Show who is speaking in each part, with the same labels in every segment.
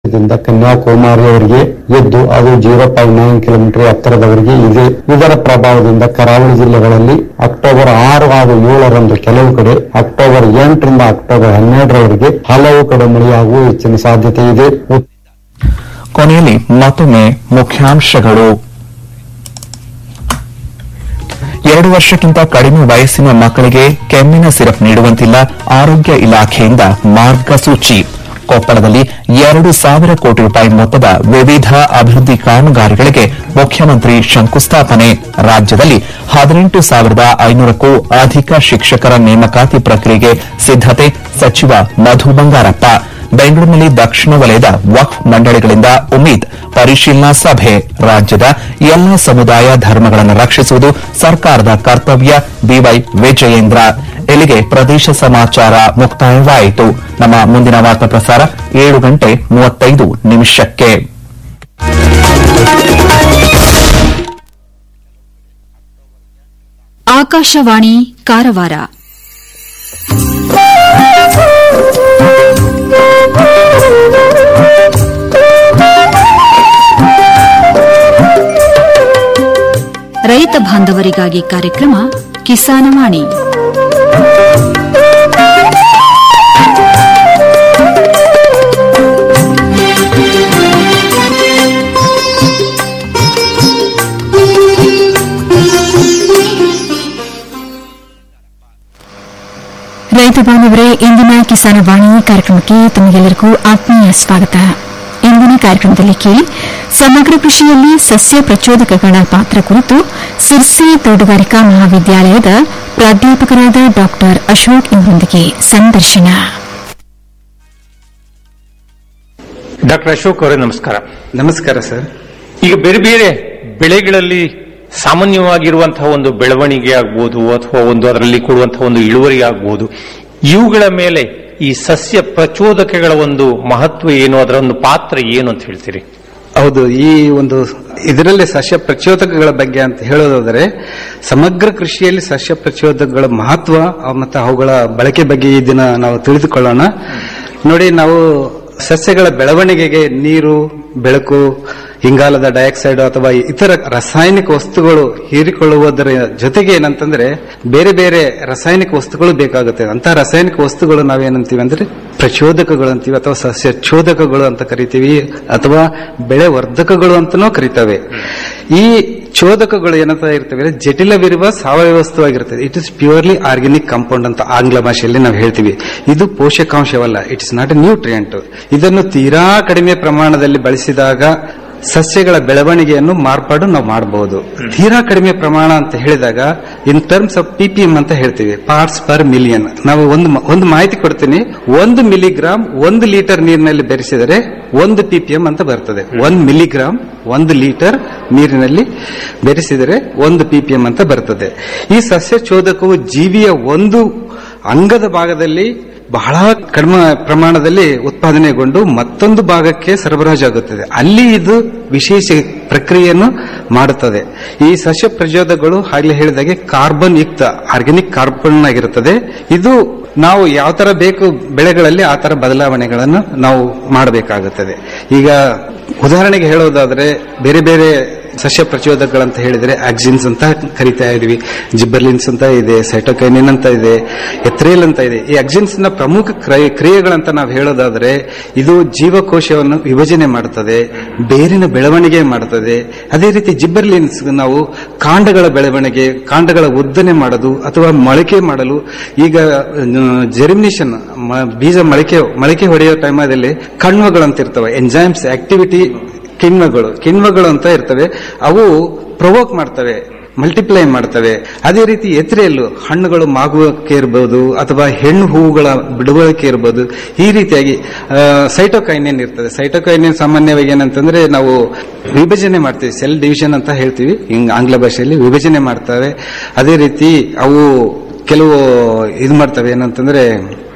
Speaker 1: ದಿಂದ ಕನ್ಯಾಕುಮಾರಿಯವರೆಗೆ ಎದ್ದು ಅದು ಜೀರೋ ಪಾಯಿಂಟ್ ನೈನ್ ಕಿಲೋಮೀಟರ್ ಎತ್ತರದವರೆಗೆ ಇದೆ ಇದರ ಪ್ರಭಾವದಿಂದ ಕರಾವಳಿ ಜಿಲ್ಲೆಗಳಲ್ಲಿ ಅಕ್ಟೋಬರ್ ಆರು ಹಾಗೂ ಏಳರಂದು ಕೆಲವು ಕಡೆ ಅಕ್ಟೋಬರ್ ಎಂಟರಿಂದ ಅಕ್ಟೋಬರ್ ಹನ್ನೆರಡರವರೆಗೆ ಹಲವು ಕಡೆ ಮಳೆಯಾಗುವ ಹೆಚ್ಚಿನ ಸಾಧ್ಯತೆ ಇದೆ
Speaker 2: ಕೊನೆಯಲ್ಲಿ ಮತ್ತೊಮ್ಮೆ ಮುಖ್ಯಾಂಶಗಳು ಎರಡು ವರ್ಷಕ್ಕಿಂತ ಕಡಿಮೆ ವಯಸ್ಸಿನ ಮಕ್ಕಳಿಗೆ ಕೆಮ್ಮಿನ ಸಿರಪ್ ನೀಡುವಂತಿಲ್ಲ ಆರೋಗ್ಯ ಇಲಾಖೆಯಿಂದ ಮಾರ್ಗಸೂಚಿ ಕೊಪ್ಪಳದಲ್ಲಿ ಎರಡು ಸಾವಿರ ಕೋಟಿ ರೂಪಾಯಿ ಮೊತ್ತದ ವಿವಿಧ ಅಭಿವೃದ್ಧಿ ಕಾಮಗಾರಿಗಳಿಗೆ ಮುಖ್ಯಮಂತ್ರಿ ಶಂಕುಸ್ಥಾಪನೆ ರಾಜ್ಯದಲ್ಲಿ ಹದಿನೆಂಟು ಸಾವಿರದ ಐನೂರಕ್ಕೂ ಅಧಿಕ ಶಿಕ್ಷಕರ ನೇಮಕಾತಿ ಪ್ರಕ್ರಿಯೆಗೆ ಸಿದ್ದತೆ ಸಚಿವ ಮಧು ಬಂಗಾರಪ್ಪ ಬೆಂಗಳೂರಿನಲ್ಲಿ ದಕ್ಷಿಣ ವಲಯದ ವಕ್ಫ್ ಮಂಡಳಿಗಳಿಂದ ಉಮೀದ್ ಪರಿಶೀಲನಾ ಸಭೆ ರಾಜ್ಯದ ಎಲ್ಲ ಸಮುದಾಯ ಧರ್ಮಗಳನ್ನು ರಕ್ಷಿಸುವುದು ಸರ್ಕಾರದ ಕರ್ತವ್ಯ ಬಿವೈ ವಿಜಯೇಂದ್ರ ಇಲ್ಲಿಗೆ ಪ್ರದೇಶ ಸಮಾಚಾರ ಮುಕ್ತಾಯವಾಯಿತು ನಮ್ಮ ಮುಂದಿನ ವಾರ್ತಾ ಪ್ರಸಾರ ಏಳು ಗಂಟೆ ಮೂವತ್ತೈದು ನಿಮಿಷಕ್ಕೆ
Speaker 3: ಆಕಾಶವಾಣಿ ಕಾರವಾರ ರೈತ ಬಾಂಧವರಿಗಾಗಿ ಕಾರ್ಯಕ್ರಮ ಕಿಸಾನವಾಣಿ
Speaker 4: ರೈತ ಬಾಂಧವರೇ ಇಂದಿನ ಕಿಸಾನ ವಾಣಿ ಕಾರ್ಯಕ್ರಮಕ್ಕೆ ತಮಗೆಲ್ಲರಿಗೂ ಆತ್ಮೀಯ ಸ್ವಾಗತ ಇಂದಿನ ಕಾರ್ಯಕ್ರಮದಲ್ಲಿ ಕೇಳಿ ಸಮಗ್ರ ಕೃಷಿಯಲ್ಲಿ ಸಸ್ಯ ಪ್ರಚೋದಕಗಳ ಪಾತ್ರ ಕುರಿತು ಸಿರ್ಸಿ ತೋಟಗಾರಿಕಾ ಮಹಾವಿದ್ಯಾಲಯದ ಪ್ರಾಧ್ಯಾಪಕರಾದ ಡಾ ಅಶೋಕ್ ಇವರೊಂದಿಗೆ ಸಂದರ್ಶನ
Speaker 5: ಡಾಕ್ಟರ್ ಅಶೋಕ್ ಅವರೇ ನಮಸ್ಕಾರ
Speaker 6: ನಮಸ್ಕಾರ ಸರ್
Speaker 5: ಈಗ ಬೇರೆ ಬೇರೆ ಬೆಳೆಗಳಲ್ಲಿ ಸಾಮಾನ್ಯವಾಗಿರುವಂತಹ ಒಂದು ಬೆಳವಣಿಗೆ ಆಗ್ಬೋದು ಅಥವಾ ಒಂದು ಅದರಲ್ಲಿ ಕೊಡುವಂತಹ ಒಂದು ಇಳುವರಿ ಆಗ್ಬೋದು ಇವುಗಳ ಮೇಲೆ ಈ ಸಸ್ಯ ಪ್ರಚೋದಕಗಳ ಒಂದು ಮಹತ್ವ ಏನು ಅದರ ಒಂದು ಪಾತ್ರ ಏನು ಅಂತ ಹೇಳ್ತೀರಿ
Speaker 6: ಹೌದು ಈ ಒಂದು ಇದರಲ್ಲಿ ಸಸ್ಯ ಪ್ರಚೋದಕಗಳ ಬಗ್ಗೆ ಅಂತ ಹೇಳೋದಾದರೆ ಸಮಗ್ರ ಕೃಷಿಯಲ್ಲಿ ಸಸ್ಯ ಪ್ರಚೋದಕಗಳ ಮಹತ್ವ ಅಹ್, ಮತ್ತು ಅವುಗಳ ಬಳಕೆ ಬಗ್ಗೆ ಈ ದಿನ ನಾವು ತಿಳಿದುಕೊಳ್ಳೋಣ ನೋಡಿ ನಾವು ಸಸ್ಯಗಳ ಬೆಳವಣಿಗೆಗೆ ನೀರು ಬೆಳಕು ಇಂಗಾಲದ ಡೈಆಕ್ಸೈಡ್ ಅಥವಾ ಇತರ ರಾಸಾಯನಿಕ ವಸ್ತುಗಳು ಹೀರಿಕೊಳ್ಳುವುದರ ಜೊತೆಗೆ ಏನಂತಂದ್ರೆ ಬೇರೆ ಬೇರೆ ರಾಸಾಯನಿಕ ವಸ್ತುಗಳು ಬೇಕಾಗುತ್ತೆ ಅಂತ ರಾಸಾಯನಿಕ ವಸ್ತುಗಳು ನಾವೇನಂತೀವಿ ಅಂದ್ರೆ ಪ್ರಚೋದಕಗಳು ಅಂತೀವಿ ಅಥವಾ ಸಸ್ಯ ಚೋದಕಗಳು ಅಂತ ಕರಿತೀವಿ ಅಥವಾ ಬೆಳೆ ವರ್ಧಕಗಳು ಅಂತನೂ ಕರಿತವೆ ಈ ಚೋದಕಗಳು ಏನಂತ ಇರ್ತವೆ ಅಂದ್ರೆ ಜಟಿಲವಿರುವ ಸಾವಯವ ವಸ್ತುವಾಗಿರ್ತದೆ it is purely organic compound ಅಂತ ಆಂಗ್ಲ ಭಾಷೆಯಲ್ಲಿ ನಾವು ಹೇಳ್ತೀವಿ ಇದು ಪೋಷಕಾಂಶವಲ್ಲ it is not a nutrient ಇದನ್ನು ತೀರಾ ಕಡಿಮೆ ಪ್ರಮಾಣದಲ್ಲಿ ಬಳಸಿದಾಗ ಸಸ್ಯಗಳ ಬೆಳವಣಿಗೆಯನ್ನು ಮಾರ್ಪಾಡು ನಾವು ಮಾಡಬಹುದು ತೀರಾ ಕಡಿಮೆ ಪ್ರಮಾಣ ಅಂತ ಹೇಳಿದಾಗ ಇನ್ ಟರ್ಮ್ಸ್ ಆಫ್ ಪಿಪಿಎಂ ಅಂತ ಹೇಳ್ತೀವಿ ಪಾರ್ಟ್ಸ್ ಪರ್ ಮಿಲಿಯನ್ ನಾವು ಒಂದು ಮ- ಒಂದು ಮಾಹಿತಿ ಕೊಡ್ತೀನಿ ಒಂದು ಮಿಲಿಗ್ರಾಮ್ ಒಂದು ಲೀಟರ್ ನೀರಿನಲ್ಲಿ ಬೆರೆಸಿದರೆ ಒಂದು ಪಿಪಿಎಂ ಅಂತ ಬರ್ತದೆ ಒಂದು ಮಿಲಿಗ್ರಾಮ್ ಒಂದು ಲೀಟರ್ ನೀರಿನಲ್ಲಿ ಬೆರೆಸಿದರೆ ಒಂದು ಪಿಪಿಎಂ ಅಂತ ಬರ್ತದೆ ಈ ಸಸ್ಯ ಚೋದಕವು ಜೀವಿಯ ಒಂದು ಅಂಗದ ಭಾಗದಲ್ಲಿ ಬಹಳ ಕಡಿಮೆ ಪ್ರಮಾಣದಲ್ಲಿ ಉತ್ಪಾದನೆಗೊಂಡು ಮತ್ತೊಂದು ಭಾಗಕ್ಕೆ ಸರಬರಾಜಾಗುತ್ತದೆ ಅಲ್ಲಿ ಇದು ವಿಶೇಷ ಪ್ರಕ್ರಿಯೆಯನ್ನು ಮಾಡುತ್ತದೆ ಈ ಸಸ್ಯ ಪ್ರಚೋದಕಗಳು ಆಗಲೇ ಹೇಳಿದಾಗೆ ಕಾರ್ಬನ್ ಯುಕ್ತ ಆರ್ಗ್ಯಾನಿಕ್ ಕಾರ್ಬನ್ ಆಗಿರುತ್ತದೆ ಇದು ನಾವು ಯಾವ ತರ ಬೇಕು ಬೆಳೆಗಳಲ್ಲಿ ಆ ತರ ಬದಲಾವಣೆಗಳನ್ನು ನಾವು ಮಾಡಬೇಕಾಗುತ್ತದೆ ಈಗ ಉದಾಹರಣೆಗೆ ಹೇಳೋದಾದ್ರೆ ಬೇರೆ ಬೇರೆ ಸಸ್ಯ ಪ್ರಚೋದಕಗಳಂತ ಹೇಳಿದ್ರೆ ಆಕ್ಸಿನ್ಸ್ ಅಂತ ಕರಿತಾ ಇದೀವಿ ಜಿಬ್ಬರ್ಲಿನ್ಸ್ ಅಂತ ಇದೆ ಸೈಟೋಕೈನಿನ್ ಅಂತ ಇದೆ ಎಥ್ರೇಲ್ ಅಂತ ಇದೆ ಈ ಆಕ್ಸಿನ್ಸ್ ನ ಪ್ರಮುಖ ಕ್ರಿಯೆ- ಕ್ರಿಯೆಗಳಂತ ನಾವು ಹೇಳೋದಾದ್ರೆ ಇದು ಜೀವಕೋಶವನ್ನು ವಿಭಜನೆ ಮಾಡುತ್ತದೆ ಬೇರಿನ ಬೆಳವಣಿಗೆ ಮಾಡುತ್ತದೆ ಅದೇ ರೀತಿ ಜಿಬ್ಬರ್ಲಿನ್ಸ್ ನಾವು ಕಾಂಡಗಳ ಬೆಳವಣಿಗೆ ಕಾಂಡಗಳ ಉದ್ದನೆ ಮಾಡೋದು ಅಥವಾ ಮೊಳಕೆ ಮಾಡಲು ಈಗ ಜೆರ್ಮಿನೇಷನ್ ಬೀಜ ಮೊಳಕೆ ಮೊಳಕೆ ಹೊಡೆಯೋ ಟೈಮಲ್ಲಿ ಕಣ್ವಗಳಂತ ಇರ್ತವೆ ಎಂಜೈಮ್ಸ್ ಆಕ್ಟಿವಿಟಿ ಕಿಣ್ವಗಳು ಕಿಣ್ವಗಳು ಅಂತ ಇರ್ತವೆ ಅವು ಪ್ರವೋಕ್ ಮಾಡ್ತವೆ ಮಲ್ಟಿಪ್ಲೈ ಮಾಡ್ತವೆ ಅದೇ ರೀತಿ ಎತ್ರೆಯಲ್ಲೂ ಹಣ್ಣುಗಳು ಮಾಗುವಕ್ಕೆ ಇರಬಹುದು ಅಥವಾ ಹೆಣ್ಣು ಹೂವುಗಳ ಬಿಡುವಳಿಕೆ ಇರಬಹುದು ಈ ರೀತಿಯಾಗಿ ಸೈಟೋಕೈನಿನ್ ಇರ್ತದೆ ಸೈಟೋಕೈನಿನ್ ಸಾಮಾನ್ಯವಾಗಿ ಏನಂತಂದ್ರೆ ನಾವು ವಿಭಜನೆ ಮಾಡ್ತೀವಿ ಸೆಲ್ ಡಿವಿಷನ್ ಅಂತ ಹೇಳ್ತೀವಿ ಹಿಂಗ್ ಆಂಗ್ಲ ಭಾಷೆಯಲ್ಲಿ ವಿಭಜನೆ ಮಾಡ್ತವೆ ಅದೇ ರೀತಿ ಅವು ಕೆಲವು ಇದು ಮಾಡ್ತವೆ ಏನಂತಂದ್ರೆ